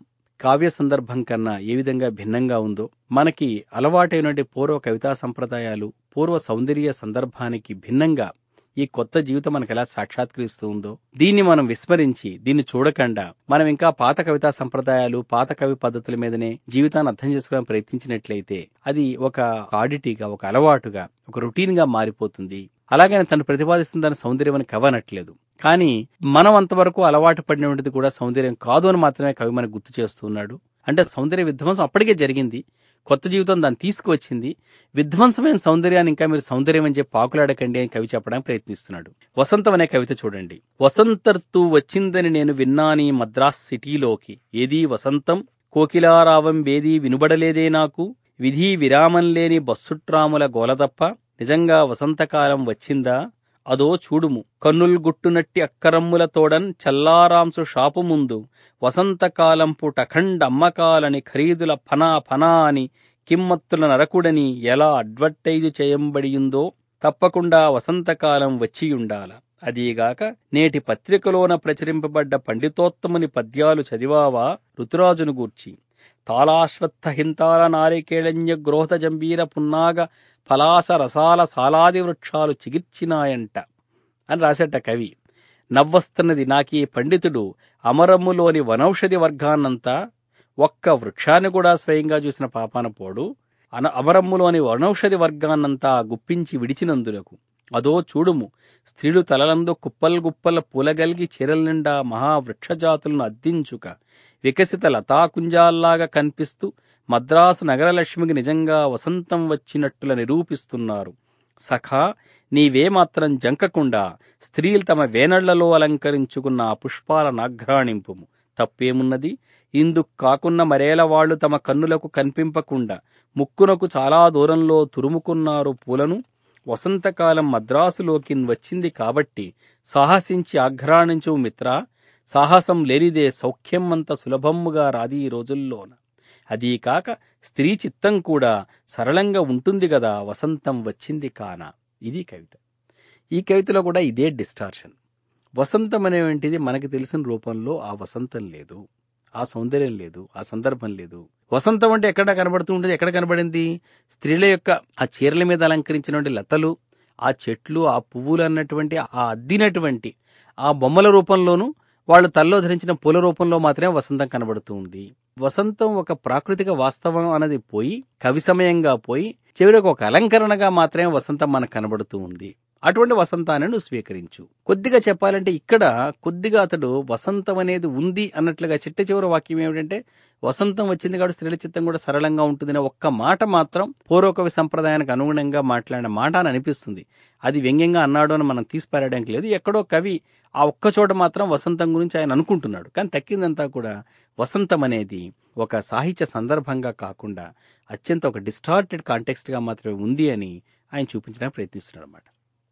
కావ్య సందర్భం కన్నా ఏ విధంగా భిన్నంగా ఉందో మనకి అలవాటైనటువంటి పూర్వ కవితా సంప్రదాయాలు పూర్వ సౌందర్య సందర్భానికి భిన్నంగా ఈ కొత్త జీవితం మనకు ఎలా సాక్షాత్కరిస్తూ ఉందో దీన్ని మనం విస్మరించి దీన్ని చూడకుండా మనం ఇంకా పాత కవితా సంప్రదాయాలు పాత కవి పద్ధతుల మీదనే జీవితాన్ని అర్థం చేసుకోవడానికి ప్రయత్నించినట్లయితే అది ఒక ఆడిటీగా ఒక అలవాటుగా ఒక రొటీన్ గా మారిపోతుంది అలాగని తను ప్రతిపాదిస్తున్న దాని సౌందర్యం అని కవి అనట్లేదు కానీ మనం అంతవరకు అలవాటు పడినటువంటిది కూడా సౌందర్యం కాదు అని మాత్రమే కవి మనకు గుర్తు చేస్తున్నాడు అంటే సౌందర్య విధ్వంసం అప్పటికే జరిగింది కొత్త జీవితం దాన్ని తీసుకువచ్చింది విధ్వంసమైన సౌందర్యాన్ని ఇంకా మీరు సౌందర్యం అని చెప్పి పాకులాడకండి అని కవి చెప్పడానికి ప్రయత్నిస్తున్నాడు వసంతం అనే కవిత చూడండి వసంత ఋతువు వచ్చిందని నేను విన్నాని మద్రాస్ సిటీలోకి ఏదీ వసంతం కోకిలారావం వేది వినుబడలేదే నాకు విధి విరామం లేని బస్సుట్రాముల గోల తప్ప నిజంగా వసంతకాలం వచ్చిందా అదో చూడుము కన్నుల్ గుట్టునట్టి అక్కరమ్ముల తోడన్ చల్లారాంసు షాపు ముందు వసంతకాలంపు టఖండ్ అమ్మకాలని ఖరీదుల ఫనా ఫనా అని కిమ్మత్తుల నరకుడని ఎలా అడ్వర్టైజు చేయంబడియుందో తప్పకుండా వసంతకాలం వచ్చియుండాల అదీగాక నేటి పత్రికలోన ప్రచురింపబడ్డ పండితోత్తముని పద్యాలు చదివావా ఋతురాజును గూర్చి తాళాశ్వత్థ హింతాల నారికేళన్య గ్రోహత జంబీర పున్నాగ ఫలాస రసాల సాలాది వృక్షాలు చిగిర్చినాయంట అని రాసేట కవి నవ్వస్తున్నది నాకీ పండితుడు అమరమ్ములోని వనౌషధి వర్గాన్నంతా ఒక్క వృక్షాన్ని కూడా స్వయంగా చూసిన పాపాన పోడు అన అమరమ్ములోని వనౌషధి వర్గాన్నంతా గుప్పించి విడిచినందులకు అదో చూడుము స్త్రీలు తలలందు కుప్పల్ గుప్పల పూలగల్గి చీరల నిండా మహావృక్షజాతులను అద్దించుక వికసిత లతాకుంజాల్లాగా కనిపిస్తూ మద్రాసు నగరలక్ష్మికి నిజంగా వసంతం వచ్చినట్టుల నిరూపిస్తున్నారు సఖా నీవేమాత్రం జంకకుండా స్త్రీలు తమ వేనళ్లలో అలంకరించుకున్న ఆ పుష్పాల నాఘ్రాణింపుము తప్పేమున్నది ఇందుకు కాకున్న మరేల వాళ్ళు తమ కన్నులకు కనిపింపకుండా ముక్కునకు చాలా దూరంలో తురుముకున్నారు పూలను వసంతకాలం మద్రాసులోకి వచ్చింది కాబట్టి సాహసించి ఆఘ్రాణించు మిత్రా సాహసం లేనిదే సౌఖ్యం అంత సులభముగా రాది ఈ రోజుల్లోన అదీ కాక స్త్రీ చిత్తం కూడా సరళంగా ఉంటుంది గదా వసంతం వచ్చింది కాన ఇది కవిత ఈ కవితలో కూడా ఇదే డిస్టార్షన్ వసంతం అనేటువంటిది మనకి తెలిసిన రూపంలో ఆ వసంతం లేదు ఆ సౌందర్యం లేదు ఆ సందర్భం లేదు వసంతం అంటే ఎక్కడ కనబడుతూ ఉంటుంది ఎక్కడ కనబడింది స్త్రీల యొక్క ఆ చీరల మీద అలంకరించినటువంటి లతలు ఆ చెట్లు ఆ పువ్వులు అన్నటువంటి ఆ అద్దినటువంటి ఆ బొమ్మల రూపంలోనూ వాళ్ళు తల్లో ధరించిన పూల రూపంలో మాత్రమే వసంతం కనబడుతూ ఉంది వసంతం ఒక ప్రాకృతిక వాస్తవం అన్నది పోయి కవి సమయంగా పోయి చివరికి ఒక అలంకరణగా మాత్రమే వసంతం మనకు కనబడుతూ ఉంది అటువంటి వసంతాన్ని నువ్వు స్వీకరించు కొద్దిగా చెప్పాలంటే ఇక్కడ కొద్దిగా అతడు వసంతం అనేది ఉంది అన్నట్లుగా చిట్ట చివరి వాక్యం ఏమిటంటే వసంతం వచ్చింది కాబట్టి స్త్రీల చిత్తం కూడా సరళంగా ఉంటుందనే ఒక్క మాట మాత్రం పూర్వకవి సంప్రదాయానికి అనుగుణంగా మాట్లాడిన మాట అని అనిపిస్తుంది అది వ్యంగ్యంగా అన్నాడు అని మనం తీసిపారడానికి లేదు ఎక్కడో కవి ఆ ఒక్క చోట మాత్రం వసంతం గురించి ఆయన అనుకుంటున్నాడు కానీ తక్కిందంతా కూడా వసంతం అనేది ఒక సాహిత్య సందర్భంగా కాకుండా అత్యంత ఒక డిస్టార్టెడ్ కాంటెక్స్ట్గా మాత్రమే ఉంది అని ఆయన చూపించడానికి ప్రయత్నిస్తున్నాడు అనమాట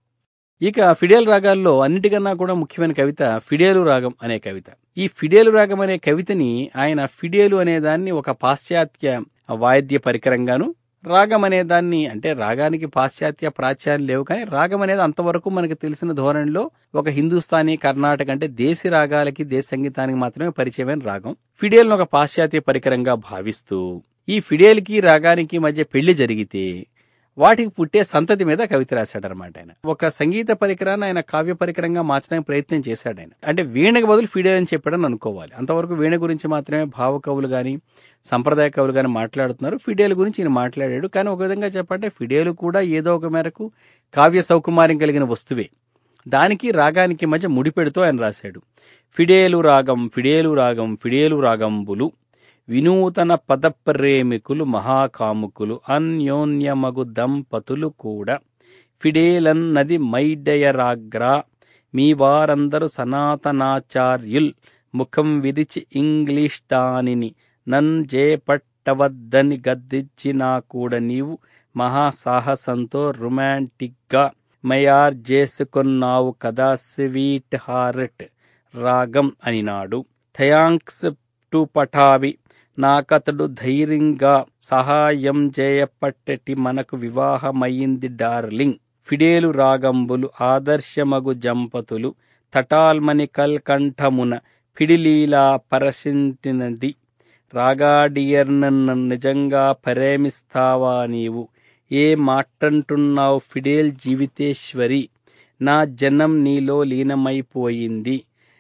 ఇక ఫిడేల్ రాగాల్లో అన్నిటికన్నా కూడా ముఖ్యమైన కవిత ఫిడేలు రాగం అనే కవిత ఈ ఫిడేలు రాగం అనే కవితని ఆయన ఫిడేలు అనే దాన్ని ఒక పాశ్చాత్య వాయిద్య పరికరంగాను రాగం అనే దాన్ని అంటే రాగానికి పాశ్చాత్య ప్రాచ్యాలు లేవు కానీ రాగం అనేది అంతవరకు మనకు తెలిసిన ధోరణిలో ఒక హిందుస్థానీ కర్ణాటక అంటే దేశీ రాగాలకి దేశ సంగీతానికి మాత్రమే పరిచయమైన రాగం ఫిడేల్ను ఒక పాశ్చాత్య పరికరంగా భావిస్తూ ఈ ఫిడేల్కి రాగానికి మధ్య పెళ్లి జరిగితే వాటికి పుట్టే సంతతి మీద కవిత రాశాడనమాట ఆయన ఒక సంగీత పరికరాన్ని ఆయన కావ్య పరికరంగా మార్చడానికి ప్రయత్నం చేశాడు ఆయన అంటే వీణకు బదులు ఫిడేల్ అని చెప్పాడని అనుకోవాలి అంతవరకు వీణ గురించి మాత్రమే భావ కవులు కానీ సంప్రదాయ కవులు కానీ మాట్లాడుతున్నారు ఫిడేల్ గురించి ఈయన మాట్లాడాడు కానీ ఒక విధంగా చెప్పంటే ఫిడేలు కూడా ఏదో ఒక మేరకు కావ్య సౌకుమార్యం కలిగిన వస్తువే దానికి రాగానికి మధ్య ముడిపెడుతూ ఆయన రాశాడు ఫిడేలు రాగం ఫిడేలు రాగం ఫిడేలు రాగంబులు వినూతన పదప్రేమికులు మహాకాముకులు అన్యోన్యమగు దంపతులు కూడా ఫిడేలన్నది మైడయరాగ్రా మీ వారందరూ సనాతనాచార్యుల్ ముఖం విరిచి ఇంగ్లీష్ దానిని నన్ చేపట్టవద్దని గద్దించినా కూడా నీవు మహాసాహసంతో రొమాంటిక్గా మయార్ చేసుకున్నావు కదా స్వీట్ హార్ట్ రాగం అనినాడు థయాంక్స్ టు పఠావి నాకతడు ధైర్యంగా సహాయం చేయపట్టటి మనకు వివాహమయ్యింది డార్లింగ్ ఫిడేలు రాగంబులు ఆదర్శమగు జంపతులు తటాల్మని కల్కంఠమున ఫిడిలీలా పరసింటినది రాగాడియర్ నన్ను నిజంగా ప్రేమిస్తావా నీవు ఏ మాటంటున్నావు ఫిడేల్ జీవితేశ్వరి నా జనం నీలో లీనమైపోయింది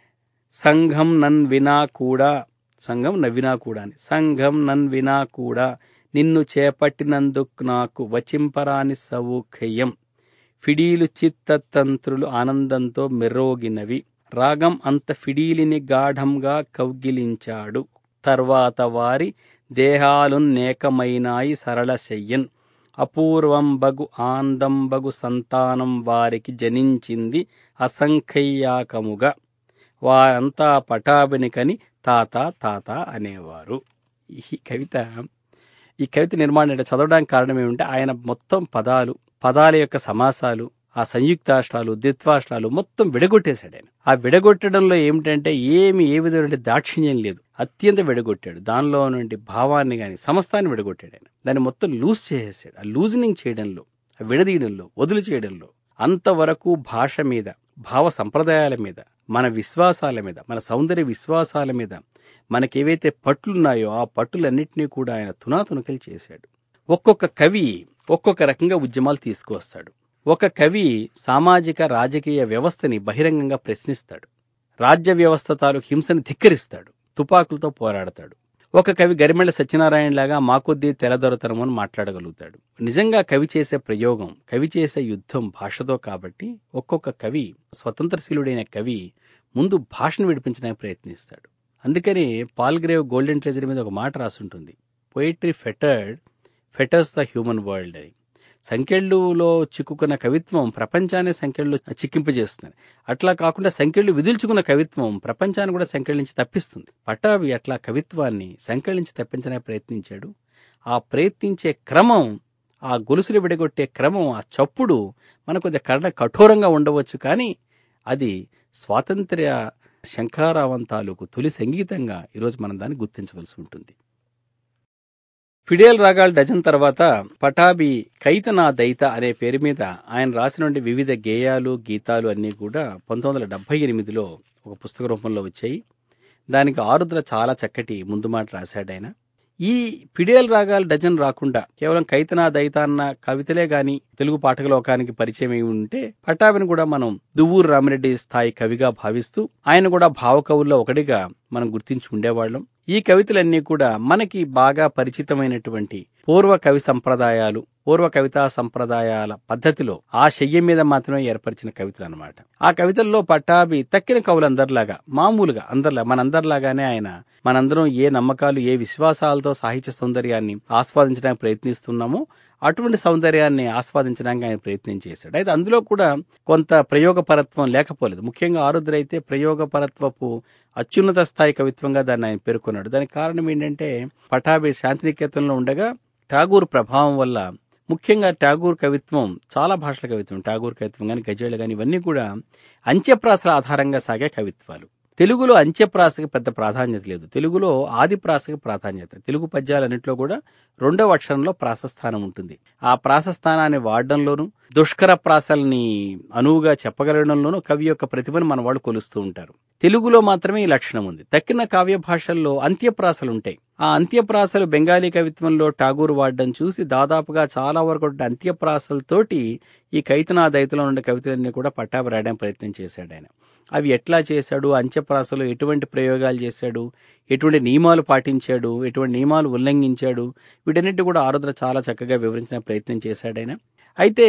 సంఘం నన్ వినా కూడా సంఘం నవ్వినా కూడా అని. సంఘం నన్ వినా కూడా నిన్ను చేపట్టినందుకు నాకు వచింపరాని సౌఖ్యం ఫిడీలు చిత్తతంత్రులు ఆనందంతో మెర్రోగినవి రాగం అంత ఫిడీలిని గాఢంగా కౌగిలించాడు తర్వాత వారి దేహాలు నేకమైనాయి సరళ శయ్యన్ అపూర్వం బగు ఆందం బగు సంతానం వారికి జనించింది అసంఖ్యాకముగా వారంతా పటాభినికని తాత తాత అనేవారు ఈ కవిత ఈ కవిత నిర్మాణం అంటే చదవడానికి కారణం ఏమంటే ఆయన మొత్తం పదాలు పదాల యొక్క సమాసాలు ఆ సంయుక్తాష్ట్రాలు ద్విత్వాష్ట్రాలు మొత్తం విడగొట్టేశాడు ఆయన ఆ విడగొట్టడంలో ఏమిటంటే ఏమి ఏ విధమైన దాక్షిణ్యం లేదు అత్యంత విడగొట్టాడు దానిలో ఉన్నటువంటి భావాన్ని కానీ సమస్తాన్ని విడగొట్టాడు ఆయన దాన్ని మొత్తం లూజ్ చేసేసాడు ఆ లూజనింగ్ చేయడంలో ఆ విడదీయడంలో వదులు చేయడంలో అంతవరకు భాష మీద భావ సంప్రదాయాల మీద మన విశ్వాసాల మీద మన సౌందర్య విశ్వాసాల మీద మనకేవైతే పట్లున్నాయో ఆ పట్టులన్నింటినీ కూడా ఆయన తునాతునకలు చేశాడు ఒక్కొక్క కవి ఒక్కొక్క రకంగా ఉద్యమాలు తీసుకువస్తాడు ఒక కవి సామాజిక రాజకీయ వ్యవస్థని బహిరంగంగా ప్రశ్నిస్తాడు రాజ్య వ్యవస్థ తాలూకు హింసని ధిక్కరిస్తాడు తుపాకులతో పోరాడతాడు ఒక కవి గరిమెళ్ళ సత్యనారాయణ లాగా మాకొద్దీ తెలదొరతనం అని మాట్లాడగలుగుతాడు నిజంగా కవి చేసే ప్రయోగం కవి చేసే యుద్ధం భాషతో కాబట్టి ఒక్కొక్క కవి స్వతంత్రశీలుడైన కవి ముందు భాషను విడిపించడానికి ప్రయత్నిస్తాడు అందుకని పాల్గ్రేవ్ గోల్డెన్ ట్రెజరీ మీద ఒక మాట రాసుంటుంది poetry fettered fetters the human world అని సంఖ్యళ్ళులో చిక్కుకున్న కవిత్వం ప్రపంచాన్ని సంఖ్యళ్ళు చిక్కింపజేస్తుంది అట్లా కాకుండా సంఖ్యళ్ళు విదిల్చుకున్న కవిత్వం ప్రపంచాన్ని కూడా సంఖ్యల నుంచి తప్పిస్తుంది పట్టాభి అట్లా కవిత్వాన్ని సంఖ్యల నుంచి తప్పించడానికి ప్రయత్నించాడు ఆ ప్రయత్నించే క్రమం ఆ గొలుసులు విడగొట్టే క్రమం ఆ చప్పుడు మనకు కొద్దిగా కర్ణ కఠోరంగా ఉండవచ్చు కానీ అది స్వాతంత్ర్య శంఖారావం తాలూకు తొలి సంగీతంగా ఈరోజు మనం దాన్ని గుర్తించవలసి ఉంటుంది ఫిడేల్ రాగాల్ డజన్ తర్వాత పటాబి కైతనా దైత అనే పేరు మీద ఆయన రాసినటువంటి వివిధ గేయాలు గీతాలు అన్నీ కూడా పంతొమ్మిది వందల డెబ్బై ఎనిమిదిలో ఒక పుస్తక రూపంలో వచ్చాయి దానికి ఆరుద్ర చాలా చక్కటి ముందు మాట రాశాడు ఆయన ఈ ఫిడేల్ రాగాల్ డజన్ రాకుండా కేవలం కైతనా దైత అన్న కవితలే గాని తెలుగు పాఠక లోకానికి పరిచయం అయి ఉంటే పటాభిని కూడా మనం దువ్వూరు రామిరెడ్డి స్థాయి కవిగా భావిస్తూ ఆయన కూడా భావకవుల్లో ఒకటిగా మనం గుర్తించి ఉండేవాళ్ళం ఈ కవితలన్నీ కూడా మనకి బాగా పరిచితమైనటువంటి పూర్వ కవి సంప్రదాయాలు పూర్వ కవితా సంప్రదాయాల పద్ధతిలో ఆ శయ్య మీద మాత్రమే ఏర్పరిచిన కవితలు అనమాట ఆ కవితల్లో పట్టాభి తక్కిన కవులందరిలాగా మామూలుగా అందరిలా మనందరిలాగానే ఆయన మనందరం ఏ నమ్మకాలు ఏ విశ్వాసాలతో సాహిత్య సౌందర్యాన్ని ఆస్వాదించడానికి ప్రయత్నిస్తున్నామో అటువంటి సౌందర్యాన్ని ఆస్వాదించడానికి ఆయన ప్రయత్నం చేశాడు అయితే అందులో కూడా కొంత ప్రయోగపరత్వం లేకపోలేదు ముఖ్యంగా ఆరుద్ర అయితే ప్రయోగపరత్వపు అత్యున్నత స్థాయి కవిత్వంగా దాన్ని ఆయన పేర్కొన్నాడు దానికి కారణం ఏంటంటే పటాభి శాంతినికేతనంలో ఉండగా ఠాగూర్ ప్రభావం వల్ల ముఖ్యంగా ఠాగూర్ కవిత్వం చాలా భాషల కవిత్వం ఠాగూర్ కవిత్వం కానీ గజేళ్ళు కానీ ఇవన్నీ కూడా అంత్యప్రాసల ఆధారంగా సాగే కవిత్వాలు తెలుగులో అంత్యప్రాసకి పెద్ద ప్రాధాన్యత లేదు తెలుగులో ఆది ప్రాసకి ప్రాధాన్యత తెలుగు పద్యాలన్నింటిలో కూడా రెండవ అక్షరంలో ప్రాసస్థానం ఉంటుంది ఆ ప్రాసస్థానాన్ని వాడడంలోనూ దుష్కర ప్రాసల్ని అనువుగా చెప్పగలగడంలోనూ కవి యొక్క ప్రతిభను మన వాళ్ళు కొలుస్తూ ఉంటారు తెలుగులో మాత్రమే ఈ లక్షణం ఉంది తక్కిన కావ్య భాషల్లో అంత్యప్రాసలు ఉంటాయి ఆ అంత్యప్రాసలు బెంగాలీ కవిత్వంలో ఠాగూర్ వాడడం చూసి దాదాపుగా చాలా వరకు అంత్యప్రాసలతోటి ఈ కైతనా దైతలో ఉండే కవితలన్నీ కూడా పట్టాభి రాయడానికి ప్రయత్నం చేశాడు ఆయన అవి ఎట్లా చేశాడు అంత్యప్రాసలో ఎటువంటి ప్రయోగాలు చేశాడు ఎటువంటి నియమాలు పాటించాడు ఎటువంటి నియమాలు ఉల్లంఘించాడు వీటన్నిటి కూడా ఆరుద్ర చాలా చక్కగా వివరించిన ప్రయత్నం చేశాడు ఆయన అయితే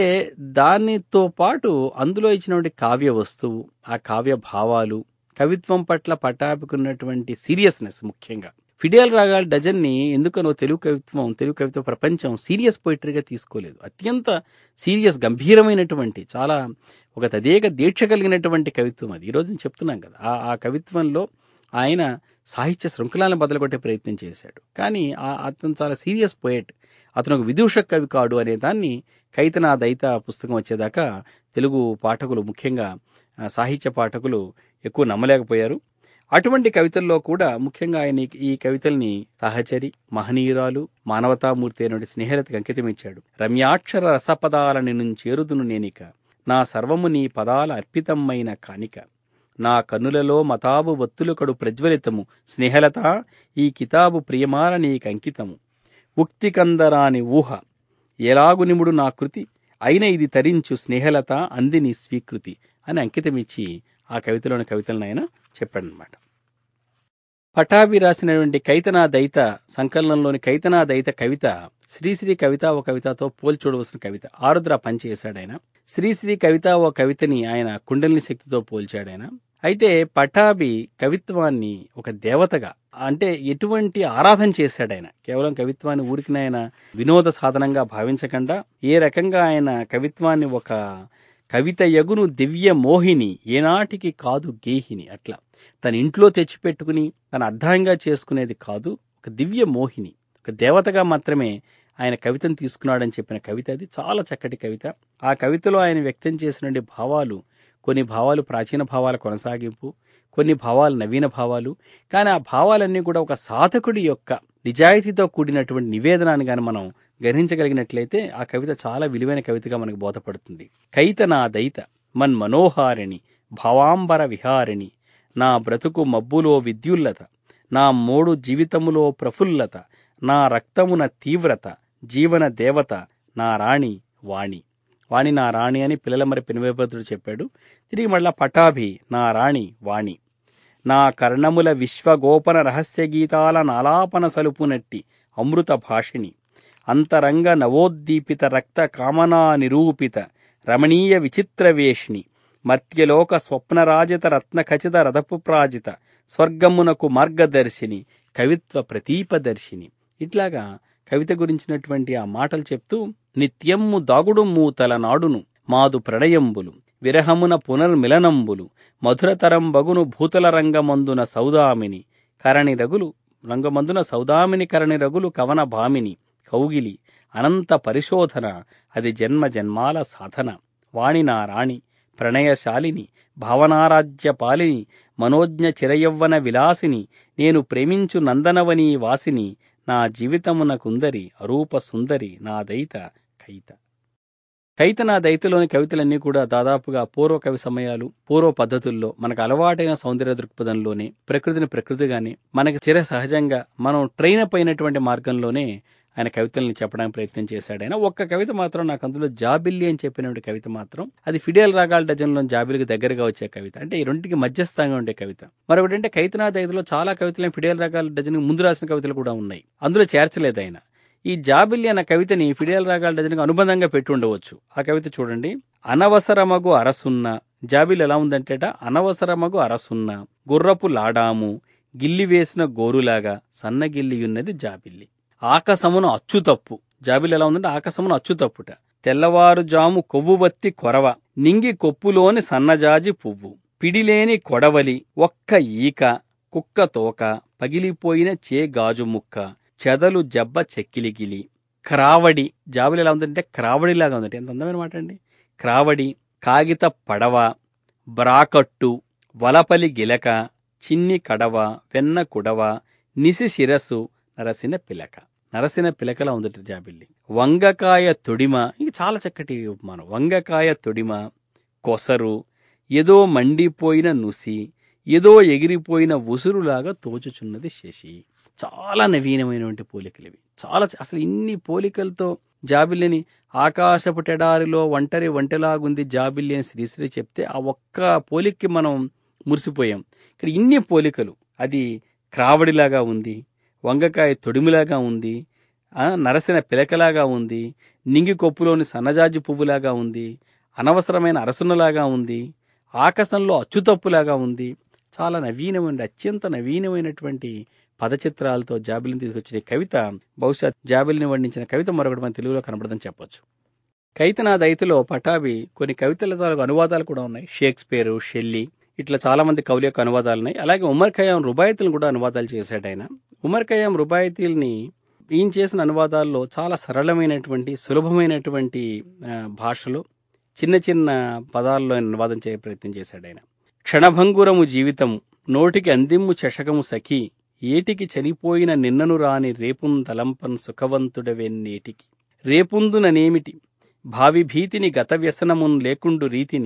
దానితో పాటు అందులో ఇచ్చినటువంటి కావ్య వస్తువు ఆ కావ్య భావాలు కవిత్వం పట్ల పటాపుకున్నటువంటి సీరియస్నెస్ ముఖ్యంగా ఫిడేల్ రాగాల్ డజన్ని ఎందుకనో తెలుగు కవిత్వం తెలుగు కవిత్వ ప్రపంచం సీరియస్ పోయిటరీగా తీసుకోలేదు అత్యంత సీరియస్ గంభీరమైనటువంటి చాలా ఒక తదేక దీక్ష కలిగినటువంటి కవిత్వం అది ఈరోజు నేను చెప్తున్నాం కదా ఆ ఆ కవిత్వంలో ఆయన సాహిత్య శృంఖలాలను బదలగొట్టే ప్రయత్నం చేశాడు కానీ అతను చాలా సీరియస్ పోయెట్ అతను ఒక విదూష కవి కాడు అనే దాన్ని కైతనా దైత పుస్తకం వచ్చేదాకా తెలుగు పాఠకులు ముఖ్యంగా సాహిత్య పాఠకులు ఎక్కువ నమ్మలేకపోయారు అటువంటి కవితల్లో కూడా ముఖ్యంగా ఆయన ఈ కవితల్ని సహచరి మహనీయురాలు మానవతామూర్తి అయినటువంటి స్నేహలతకి అంకితం ఇచ్చాడు రమ్యాక్షర రసపదాల నిన్ను చేరుదును నేనిక నా సర్వము నీ పదాల అర్పితమైన కానిక నా కన్నులలో మతాబు వత్తులు కడు ప్రజ్వలితము స్నేహలత ఈ కితాబు ప్రియమార నీకంకితము ఉక్తి కందరాని ఊహ ఎలాగు నిముడు నా కృతి అయిన ఇది తరించు స్నేహలత అంది నీ స్వీకృతి అని అంకితమిచ్చి ఆ కవితలోని కవితలను ఆయన చెప్పాడనమాట పటాభి రాసినటువంటి కైతనా దైత సంకలనంలోని కైతనా దైత కవిత శ్రీశ్రీ కవిత ఓ కవితతో పోల్చి చూడవలసిన కవిత ఆరుద్ర పనిచేశాడు ఆయన శ్రీశ్రీ కవిత ఓ కవితని ఆయన కుండలిని శక్తితో పోల్చాడు ఆయన అయితే పటాభి కవిత్వాన్ని ఒక దేవతగా అంటే ఎటువంటి ఆరాధన చేశాడు ఆయన కేవలం కవిత్వాన్ని ఊరికి ఆయన వినోద సాధనంగా భావించకుండా ఏ రకంగా ఆయన కవిత్వాన్ని ఒక కవిత యగును దివ్య మోహిని ఏనాటికి కాదు గేహిని అట్లా తన ఇంట్లో తెచ్చిపెట్టుకుని తన అర్థంగా చేసుకునేది కాదు ఒక దివ్య మోహిని ఒక దేవతగా మాత్రమే ఆయన కవితను తీసుకున్నాడని చెప్పిన కవిత అది చాలా చక్కటి కవిత ఆ కవితలో ఆయన వ్యక్తం చేసినటువంటి భావాలు కొన్ని భావాలు ప్రాచీన భావాల కొనసాగింపు కొన్ని భావాలు నవీన భావాలు కానీ ఆ భావాలన్నీ కూడా ఒక సాధకుడి యొక్క నిజాయితీతో కూడినటువంటి నివేదనాన్ని కానీ మనం గ్రహించగలిగినట్లయితే ఆ కవిత చాలా విలువైన కవితగా మనకు బోధపడుతుంది కైత నా దైత మన్ మనోహారిణి భావాంబర విహారిణి నా బ్రతుకు మబ్బులో విద్యుల్లత నా మోడు జీవితములో ప్రఫుల్లత నా రక్తమున తీవ్రత జీవన దేవత నా రాణి వాణి వాణి నా రాణి అని పిల్లల మరి పెనువేపతుడు చెప్పాడు తిరిగి మళ్ళా పటాభి నా రాణి వాణి నా కర్ణముల విశ్వగోపన రహస్య గీతాల నాలాపన సలుపునట్టి అమృత భాషిణి అంతరంగ నవోద్దీపిత రక్త కామనా నిరూపిత రమణీయ విచిత్రవేషిణి మర్త్యలోక స్వప్నరాజిత రత్న ఖచిత రథపు ప్రాజిత స్వర్గమునకు మార్గదర్శిని కవిత్వ ప్రతీపదర్శిని ఇట్లాగా కవిత గురించినటువంటి ఆ మాటలు చెప్తూ నిత్యమ్ము దాగుడు మూతల నాడును మాదు ప్రణయంబులు విరహమున పునర్మిలనంబులు మధురతరం బగును భూతల రంగమందున సౌదామిని కరణి రగులు రంగమందున సౌదామిని కరణి రగులు కవన భామిని కౌగిలి అనంత పరిశోధన అది జన్మ జన్మాల సాధన వాణి నా రాణి ప్రణయశాలిని భావనారాజ్య పాలిని మనోజ్ఞ చిరయవ్వన విలాసిని నేను ప్రేమించు నందనవని వాసిని నా జీవితమునకుందరి అరూప సుందరి నా దైత కైత కైత నా దైతలోని కవితలన్నీ కూడా దాదాపుగా పూర్వ కవి సమయాలు పూర్వ పద్ధతుల్లో మనకు అలవాటైన సౌందర్య దృక్పథంలోనే ప్రకృతిని ప్రకృతిగానే మనకి చిర సహజంగా మనం ట్రైన్ అప్ అయినటువంటి మార్గంలోనే ఆయన కవితల్ని చెప్పడానికి ప్రయత్నం చేశాడు ఆయన ఒక్క కవిత మాత్రం నాకు అందులో జాబిల్లి అని చెప్పినటువంటి కవిత మాత్రం అది ఫిడేల్ రాగాల డజన్లో జాబిలికి దగ్గరగా వచ్చే కవిత అంటే ఈ రెండింటికి మధ్యస్థంగా ఉండే కవిత మరొకటి అంటే కైతనాథ్ ఐదులో చాలా కవితలు ఫిడేల్ రాగాల డజన్ ముందు రాసిన కవితలు కూడా ఉన్నాయి అందులో చేర్చలేదు ఆయన ఈ జాబిల్లి అన్న కవితని ఫిడేల్ రాగాల డజన్కి అనుబంధంగా పెట్టి ఉండవచ్చు ఆ కవిత చూడండి అనవసరమగు అరసున్న జాబిల్ ఎలా ఉందంటేట అనవసరమగు అరసున్న గుర్రపు లాడాము గిల్లి వేసిన గోరులాగా సన్నగిల్లియున్నది జాబిల్లి ఆకాశమును అచ్చుతప్పు జాబిల్ ఎలా ఉందంటే ఆకాశమును అచ్చుతప్పుట తెల్లవారుజాము కొవ్వువత్తి కొరవ నింగి కొప్పులోని సన్నజాజి పువ్వు పిడిలేని కొడవలి ఒక్క ఈక కుక్క తోక పగిలిపోయిన చే గాజు ముక్క చెదలు జబ్బ చెక్కిలిగిలి క్రావడి జాబులు ఎలా ఉందంటే క్రావడిలాగా ఉందంటే ఎంత అందమైన మాట అండి క్రావడి కాగిత పడవ బ్రాకట్టు వలపలి గిలక చిన్ని కడవ వెన్న కుడవ నిసి శిరస్సు నరసిన పిలక నరసిన పిలకలా ఉందట జాబిల్లి వంగకాయ తొడిమ ఇది చాలా చక్కటి ఉపమానం వంగకాయ తొడిమ కొసరు ఏదో మండిపోయిన నుసి ఏదో ఎగిరిపోయిన ఉసురులాగా తోచుచున్నది శశి చాలా నవీనమైనటువంటి పోలికలు ఇవి చాలా అసలు ఇన్ని పోలికలతో జాబిల్లిని ఆకాశపు టెడారిలో ఒంటరి వంటలాగుంది జాబిల్లి అని శ్రీశ్రీ చెప్తే ఆ ఒక్క పోలికకి మనం మురిసిపోయాం ఇక్కడ ఇన్ని పోలికలు అది క్రావడిలాగా ఉంది వంగకాయ తొడిమిలాగా ఉంది నరసిన పిలకలాగా ఉంది నింగి కొప్పులోని సన్నజాజి పువ్వులాగా ఉంది అనవసరమైన అరసునలాగా ఉంది ఆకాశంలో అచ్చుతప్పులాగా ఉంది చాలా నవీనమైన అత్యంత నవీనమైనటువంటి పదచిత్రాలతో జాబిలిని తీసుకొచ్చిన కవిత బహుశా జాబిలిని వర్ణించిన కవిత మరొకటి మన తెలుగులో కనబడదని చెప్పొచ్చు కైతనా దైతులో పటాబి కొన్ని కవితల తాలూకు అనువాదాలు కూడా ఉన్నాయి షేక్స్పియర్ షెల్లీ ఇట్లా చాలా మంది కవుల యొక్క అనువాదాలు ఉన్నాయి అలాగే ఉమర్ ఖయాం రుబాయితీలను కూడా అనువాదాలు చేశాడు ఆయన ఉమర్ ఖయాం రుబాయితీల్ని ఈయన చేసిన అనువాదాల్లో చాలా సరళమైనటువంటి సులభమైనటువంటి భాషలో చిన్న చిన్న పదాల్లో అనువాదం చేయ ప్రయత్నం చేశాడు ఆయన క్షణభంగురము జీవితం నోటికి అందిమ్ము చషకము సఖి ఏటికి చనిపోయిన నిన్నను రాని రేపున్ తలంపన్ సుఖవంతుడవెన్నేటికి రేపుందుననేమిటి భావి భీతిని గత వ్యసనమున్ లేకుండు రీతిని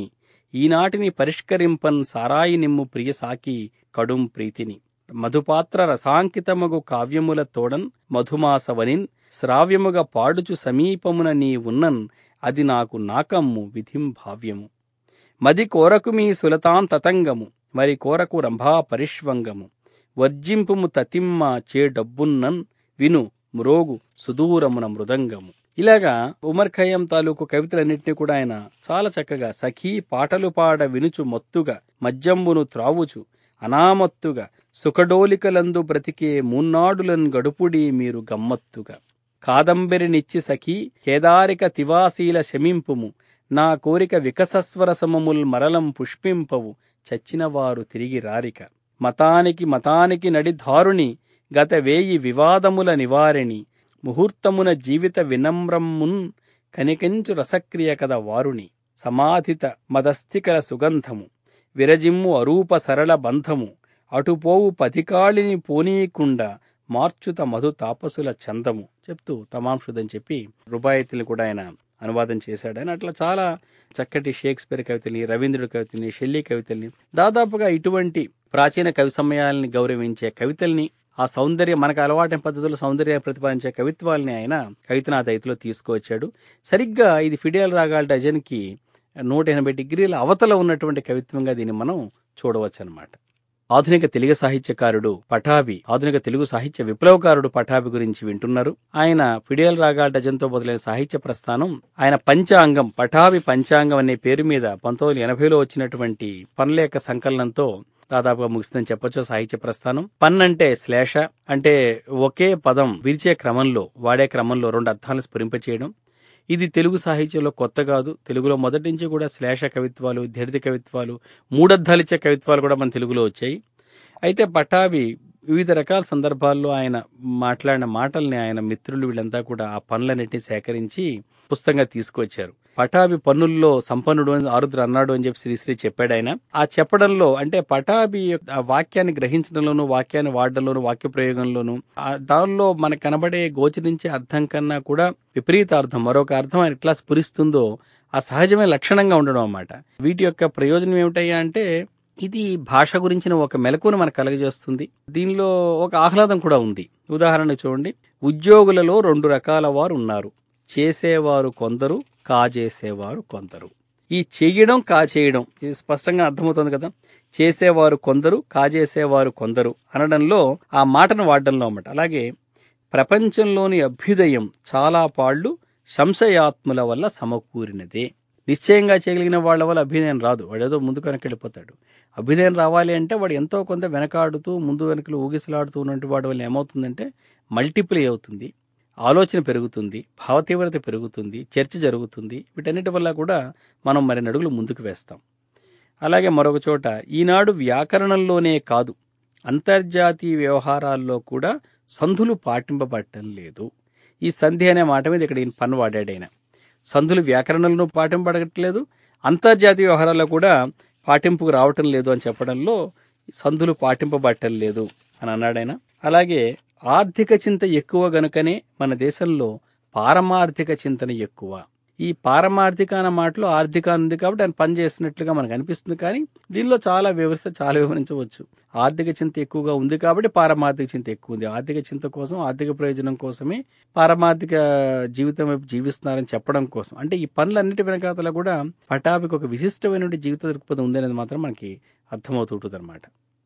ఈనాటిని పరిష్కరింపన్ సారాయి నిమ్ము ప్రియ సాకి కడుం ప్రీతిని మధుపాత్ర రసాంకితమగు కావ్యముల తోడన్ మధుమాసవనిన్ శ్రావ్యముగా పాడుచు సమీపమున నీ ఉన్నన్ అది నాకు నాకమ్ము విధిం భావ్యము మది కోరకు మీ సులతాన్ తతంగము మరి కోరకు రంభా పరిష్వంగము వర్జింపుము తతిమ్మ చే డబ్బున్నన్ విను మ్రోగు సుదూరమున మృదంగము ఇలాగా ఉమర్ ఖయ్యం తాలూకు కవితలన్నింటినీ కూడా ఆయన చాలా చక్కగా సఖీ పాటలు పాడ వినుచు మొత్తుగా మజ్జంబును త్రావుచు అనామత్తుగా సుఖడోలికలందు బ్రతికే మూన్నాడులను గడుపుడి మీరు గమ్మత్తుగా కాదంబరినిచ్చి సఖీ కేదారిక తివాసీల శమింపుము నా కోరిక వికసస్వర సమముల్ మరలం పుష్పింపవు చచ్చినవారు తిరిగి రారిక మతానికి మతానికి నడిధారుని గత వేయి వివాదముల నివారిణి ముహూర్తమున జీవిత వినమ్రమ్మున్ కనికెంచు రసక్రియ కద వారుని సమాధిత మదస్థికల సుగంధము విరజిమ్ము అరూప సరళ బంధము అటుపోవు పతికాళిని పోనీయకుండా మార్చుత మధు తాపసుల చందము చెప్తూ తమాంశుదని చెప్పి రుబాయితులు కూడా ఆయన అనువాదం చేశాడు ఆయన అట్లా చాలా చక్కటి షేక్స్పియర్ కవితల్ని రవీంద్రుడి కవితల్ని షెల్లీ కవితల్ని దాదాపుగా ఇటువంటి ప్రాచీన కవి సమయాల్ని గౌరవించే కవితల్ని ఆ సౌందర్యం మనకు అలవాటైన పద్ధతిలో సౌందర్యం ప్రతిపాదించే కవిత్వాల్ని ఆయన కవితనాథ రైతులో తీసుకువచ్చాడు సరిగ్గా ఇది ఫిడియల్ రాగాల డజన్కి నూట ఎనభై డిగ్రీల అవతల ఉన్నటువంటి కవిత్వంగా దీన్ని మనం చూడవచ్చు అనమాట ఆధునిక తెలుగు సాహిత్యకారుడు పటాభి ఆధునిక తెలుగు సాహిత్య విప్లవకారుడు పటాభి గురించి వింటున్నారు ఆయన ఫిడియల్ రాగాల డజన్తో మొదలైన సాహిత్య ప్రస్థానం ఆయన పంచాంగం పటాభి పంచాంగం అనే పేరు మీద పంతొమ్మిది వందల ఎనభైలో వచ్చినటువంటి పనులేక సంకలనంతో దాదాపుగా ముగిస్తుందని చెప్పొచ్చు సాహిత్య ప్రస్థానం పన్ అంటే శ్లేష అంటే ఒకే పదం విరిచే క్రమంలో వాడే క్రమంలో రెండు అర్థాలను స్ఫురింపచేయడం ఇది తెలుగు సాహిత్యంలో కొత్త కాదు తెలుగులో మొదటి నుంచి కూడా శ్లేష కవిత్వాలు ధరిత కవిత్వాలు మూడర్థాలిచ్చే కవిత్వాలు కూడా మన తెలుగులో వచ్చాయి అయితే పటాభి వివిధ రకాల సందర్భాల్లో ఆయన మాట్లాడిన మాటల్ని ఆయన మిత్రులు వీళ్ళంతా కూడా ఆ పనులన్నింటినీ సేకరించి పుస్తకంగా తీసుకొచ్చారు పటాభి పన్నుల్లో సంపన్నుడు అని ఆరుద్ర అన్నాడు అని చెప్పి శ్రీశ్రీ చెప్పాడు ఆయన ఆ చెప్పడంలో అంటే పటాభి ఆ వాక్యాన్ని గ్రహించడంలోను వాక్యాన్ని వాడడంలోను వాక్య ప్రయోగంలోను ఆ దానిలో మనకు కనబడే గోచరించే అర్థం కన్నా కూడా విపరీత అర్థం మరొక అర్థం ఆయన ఎట్లా స్ఫురిస్తుందో ఆ సహజమైన లక్షణంగా ఉండడం అన్నమాట వీటి యొక్క ప్రయోజనం ఏమిటయ్యా అంటే ఇది భాష గురించిన ఒక మెలకును మనకు కలగజేస్తుంది దీనిలో ఒక ఆహ్లాదం కూడా ఉంది ఉదాహరణ చూడండి ఉద్యోగులలో రెండు రకాల వారు ఉన్నారు చేసేవారు కొందరు కాజేసేవారు కొందరు ఈ చేయడం కాచేయడం ఇది స్పష్టంగా అర్థమవుతుంది కదా చేసేవారు కొందరు కాజేసేవారు కొందరు అనడంలో ఆ మాటను వాడడంలో అన్నమాట అలాగే ప్రపంచంలోని అభ్యుదయం చాలా పాళ్ళు సంశయాత్ముల వల్ల సమకూరినదే నిశ్చయంగా చేయగలిగిన వాళ్ళ వల్ల అభ్యుదయం రాదు వాడు ఏదో ముందు వెనకెళ్ళిపోతాడు అభ్యుదయం రావాలి అంటే వాడు ఎంతో కొంత వెనకాడుతూ ముందు వెనకలు ఊగిసలాడుతూ ఉన్నటువంటి వాడి వల్ల ఏమవుతుందంటే మల్టిప్లై అవుతుంది ఆలోచన పెరుగుతుంది భావతీవ్రత పెరుగుతుంది చర్చ జరుగుతుంది వీటన్నిటి వల్ల కూడా మనం మరి అడుగులు ముందుకు వేస్తాం అలాగే మరొక చోట ఈనాడు వ్యాకరణంలోనే కాదు అంతర్జాతీయ వ్యవహారాల్లో కూడా సంధులు పాటింపబట్టం లేదు ఈ సంధి అనే మాట మీద ఇక్కడ ఈయన పన్ను వాడాడైన సంధులు వ్యాకరణలను పాటింపడట్లేదు అంతర్జాతీయ వ్యవహారాల్లో కూడా పాటింపుకు రావటం లేదు అని చెప్పడంలో సంధులు పాటింపబట్టం లేదు అని అన్నాడాయన అలాగే ఆర్థిక చింత ఎక్కువ గనుకనే మన దేశంలో పారమార్థిక చింతన ఎక్కువ ఈ పారమార్థిక అన్న మాటలో ఆర్థిక ఉంది కాబట్టి ఆయన పని చేస్తున్నట్లుగా మనకు అనిపిస్తుంది కానీ దీనిలో చాలా వివరిస్తే చాలా వివరించవచ్చు ఆర్థిక చింత ఎక్కువగా ఉంది కాబట్టి పారమార్థిక చింత ఎక్కువ ఉంది ఆర్థిక చింత కోసం ఆర్థిక ప్రయోజనం కోసమే పారమార్థిక జీవితం వైపు జీవిస్తున్నారని చెప్పడం కోసం అంటే ఈ పనులన్నిటి వెనకాతల కూడా పటాభికి ఒక విశిష్టమైనటువంటి జీవిత దృక్పథం ఉంది అనేది మాత్రం మనకి అర్థమవుతుంటుంది అనమాట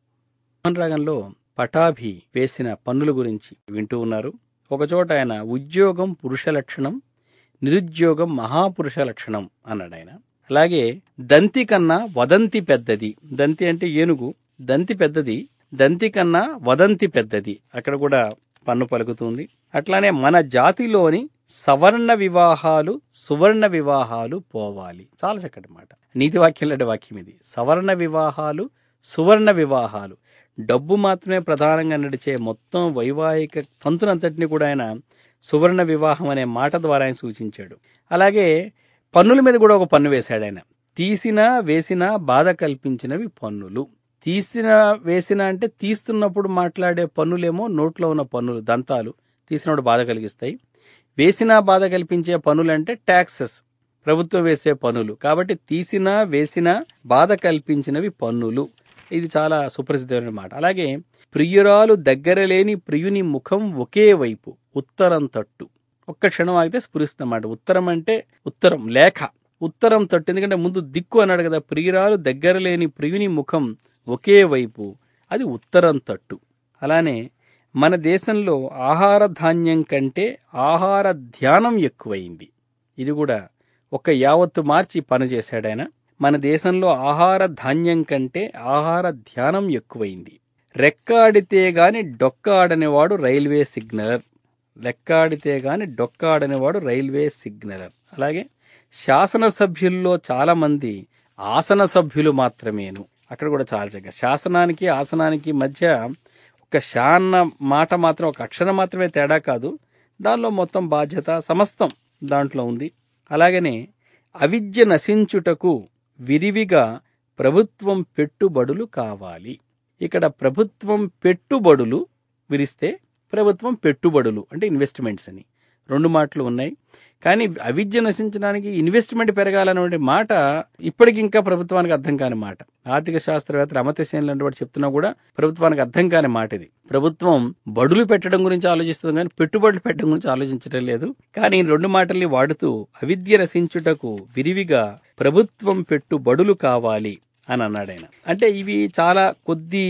రాగంలో పటాభి వేసిన పన్నుల గురించి వింటూ ఉన్నారు ఒకచోట ఆయన ఉద్యోగం పురుష లక్షణం నిరుద్యోగం మహాపురుష లక్షణం అన్నాడు ఆయన అలాగే దంతి కన్నా వదంతి పెద్దది దంతి అంటే ఏనుగు దంతి పెద్దది దంతి కన్నా వదంతి పెద్దది అక్కడ కూడా పన్ను పలుకుతుంది అట్లానే మన జాతిలోని సవర్ణ వివాహాలు సువర్ణ వివాహాలు పోవాలి చాలా చక్కటి మాట నీతి వాక్యం లాంటి వాక్యం ఇది సవర్ణ వివాహాలు సువర్ణ వివాహాలు డబ్బు మాత్రమే ప్రధానంగా నడిచే మొత్తం వైవాహిక తంతునంతటిని కూడా ఆయన సువర్ణ వివాహం అనే మాట ద్వారా ఆయన సూచించాడు అలాగే పన్నుల మీద కూడా ఒక పన్ను వేశాడు ఆయన తీసిన వేసిన బాధ కల్పించినవి పన్నులు తీసిన వేసిన అంటే తీస్తున్నప్పుడు మాట్లాడే పన్నులేమో నోట్లో ఉన్న పన్నులు దంతాలు తీసినప్పుడు బాధ కలిగిస్తాయి వేసిన బాధ కల్పించే పన్నులు అంటే ట్యాక్సెస్ ప్రభుత్వం వేసే పన్నులు కాబట్టి తీసినా వేసినా బాధ కల్పించినవి పన్నులు ఇది చాలా సుప్రసిద్ధమైన మాట అలాగే ప్రియురాలు దగ్గర లేని ప్రియుని ముఖం ఒకే వైపు ఉత్తరం తట్టు ఒక్క క్షణం ఆగితే స్ఫురిస్తున్నమాట ఉత్తరం అంటే ఉత్తరం లేఖ ఉత్తరం తట్టు ఎందుకంటే ముందు దిక్కు అన్నాడు కదా ప్రియురాలు దగ్గర లేని ప్రియుని ముఖం ఒకే వైపు అది ఉత్తరం తట్టు అలానే మన దేశంలో ఆహార ధాన్యం కంటే ఆహార ధ్యానం ఎక్కువైంది ఇది కూడా ఒక యావత్తు మార్చి పనిచేశాడు ఆయన మన దేశంలో ఆహార ధాన్యం కంటే ఆహార ధ్యానం ఎక్కువైంది రెక్కాడితే గాని డొక్కాడనేవాడు రైల్వే సిగ్నలర్ లెక్కాడితే గాని డొక్కాడనేవాడు రైల్వే సిగ్నలర్ అలాగే శాసనసభ్యుల్లో చాలా మంది ఆసన సభ్యులు మాత్రమేను అక్కడ కూడా చాలా చక్కగా శాసనానికి ఆసనానికి మధ్య ఒక శాన్న మాట మాత్రం ఒక అక్షరం మాత్రమే తేడా కాదు దానిలో మొత్తం బాధ్యత సమస్తం దాంట్లో ఉంది అలాగనే అవిద్య నశించుటకు విరివిగా ప్రభుత్వం పెట్టుబడులు కావాలి ఇక్కడ ప్రభుత్వం పెట్టుబడులు విరిస్తే ప్రభుత్వం పెట్టుబడులు అంటే ఇన్వెస్ట్మెంట్స్ అని రెండు మాటలు ఉన్నాయి కానీ అవిద్య నశించడానికి ఇన్వెస్ట్మెంట్ పెరగాలనే మాట ఇప్పటికి ఇంకా ప్రభుత్వానికి అర్థం కాని మాట ఆర్థిక శాస్త్రవేత్త అమర్త్యసేన్ లాంటి వాడు చెప్తున్నా కూడా ప్రభుత్వానికి అర్థం కాని మాట ఇది ప్రభుత్వం బడులు పెట్టడం గురించి ఆలోచిస్తుంది కానీ పెట్టుబడులు పెట్టడం గురించి ఆలోచించడం లేదు కానీ ఈ రెండు మాటల్ని వాడుతూ అవిద్య నశించుటకు విరివిగా ప్రభుత్వం పెట్టుబడులు కావాలి అని అన్నాడు ఆయన అంటే ఇవి చాలా కొద్ది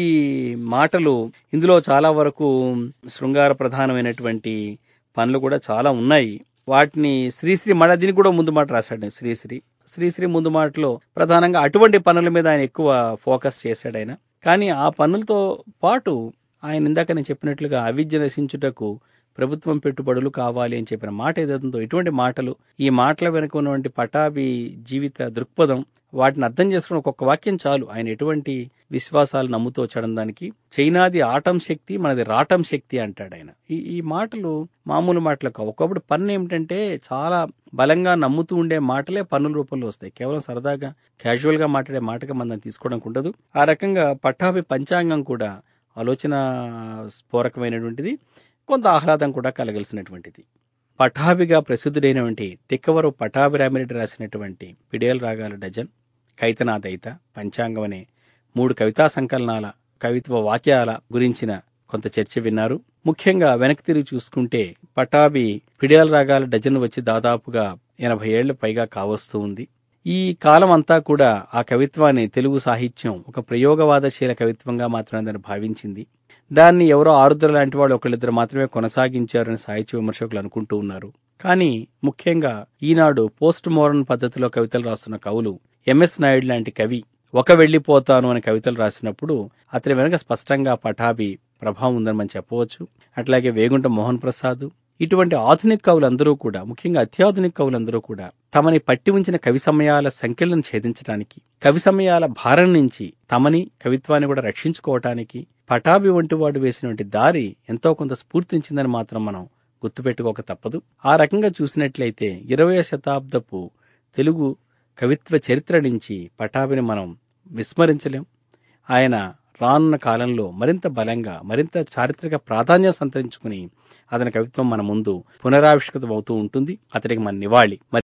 మాటలు ఇందులో చాలా వరకు శృంగార ప్రధానమైనటువంటి పనులు కూడా చాలా ఉన్నాయి వాటిని శ్రీశ్రీ మళ్ళీ దీనికి కూడా ముందు మాట రాశాడు శ్రీశ్రీ శ్రీశ్రీ ముందు మాటలో ప్రధానంగా అటువంటి పనుల మీద ఆయన ఎక్కువ ఫోకస్ చేశాడు ఆయన కానీ ఆ పనులతో పాటు ఆయన ఇందాక నేను చెప్పినట్లుగా అవిద్య నశించుటకు ప్రభుత్వం పెట్టుబడులు కావాలి అని చెప్పిన మాట ఏదైతుందో ఇటువంటి మాటలు ఈ మాటల వెనుక ఉన్నటువంటి పటాభి జీవిత దృక్పథం వాటిని అర్థం చేసుకున్న ఒక్కొక్క వాక్యం చాలు ఆయన ఎటువంటి విశ్వాసాలు నమ్ముతూ వచ్చడం దానికి చైనాది ఆటం శక్తి మనది రాటం శక్తి అంటాడు ఆయన ఈ ఈ మాటలు మామూలు మాటలు కావు ఒకప్పుడు పన్ను ఏమిటంటే చాలా బలంగా నమ్ముతూ ఉండే మాటలే పన్నుల రూపంలో వస్తాయి కేవలం సరదాగా క్యాజువల్ గా మాట్లాడే మాటగా మనం తీసుకోవడానికి ఉండదు ఆ రకంగా పట్టాభి పంచాంగం కూడా ఆలోచన స్ఫోరకమైనటువంటిది కొంత ఆహ్లాదం కూడా కలగలిసినటువంటిది పటాభిగా ప్రసిద్ధుడైనటువంటి తిక్కవరు పటాభిరామిరెడ్డి రాసినటువంటి పిడియల్ రాగాల డజన్ కైతనాదైత పంచాంగం అనే మూడు కవితా సంకలనాల కవిత్వ వాక్యాల గురించిన కొంత చర్చ విన్నారు ముఖ్యంగా వెనక్కి తిరిగి చూసుకుంటే పటాభి పిడియాల రాగాల డజన్ వచ్చి దాదాపుగా ఎనభై ఏళ్ల పైగా కావస్తూ ఉంది ఈ కాలం అంతా కూడా ఆ కవిత్వాన్ని తెలుగు సాహిత్యం ఒక ప్రయోగవాదశీల కవిత్వంగా మాత్రమే దాన్ని భావించింది దాన్ని ఎవరో ఆరుద్ర లాంటి వాళ్ళు ఒకళ్ళిద్దరు మాత్రమే కొనసాగించారని సాహిత్య విమర్శకులు అనుకుంటూ ఉన్నారు కానీ ముఖ్యంగా ఈనాడు పోస్ట్ మోడర్న్ పద్ధతిలో కవితలు రాస్తున్న కవులు ఎంఎస్ నాయుడు లాంటి కవి ఒక వెళ్ళిపోతాను అనే కవితలు రాసినప్పుడు అతని వెనుక స్పష్టంగా పటాభి ప్రభావం ఉందని మనం చెప్పవచ్చు అట్లాగే వేగుంట మోహన్ ప్రసాద్ ఇటువంటి ఆధునిక కవులందరూ కూడా ముఖ్యంగా అత్యాధునిక కవులందరూ కూడా తమని పట్టి ఉంచిన కవి సమయాల సంఖ్యలను ఛేదించడానికి కవి సమయాల భారం నుంచి తమని కవిత్వాన్ని కూడా రక్షించుకోవటానికి పటాభి వంటి వాడు వేసినటువంటి దారి ఎంతో కొంత స్ఫూర్తించిందని మాత్రం మనం గుర్తుపెట్టుకోక తప్పదు ఆ రకంగా చూసినట్లయితే ఇరవై శతాబ్దపు తెలుగు కవిత్వ చరిత్ర నుంచి పటాభిని మనం విస్మరించలేం ఆయన రానున్న కాలంలో మరింత బలంగా మరింత చారిత్రక ప్రాధాన్యం సంతరించుకుని అతని కవిత్వం మన ముందు పునరావిష్కృతం అవుతూ ఉంటుంది అతనికి మన నివాళి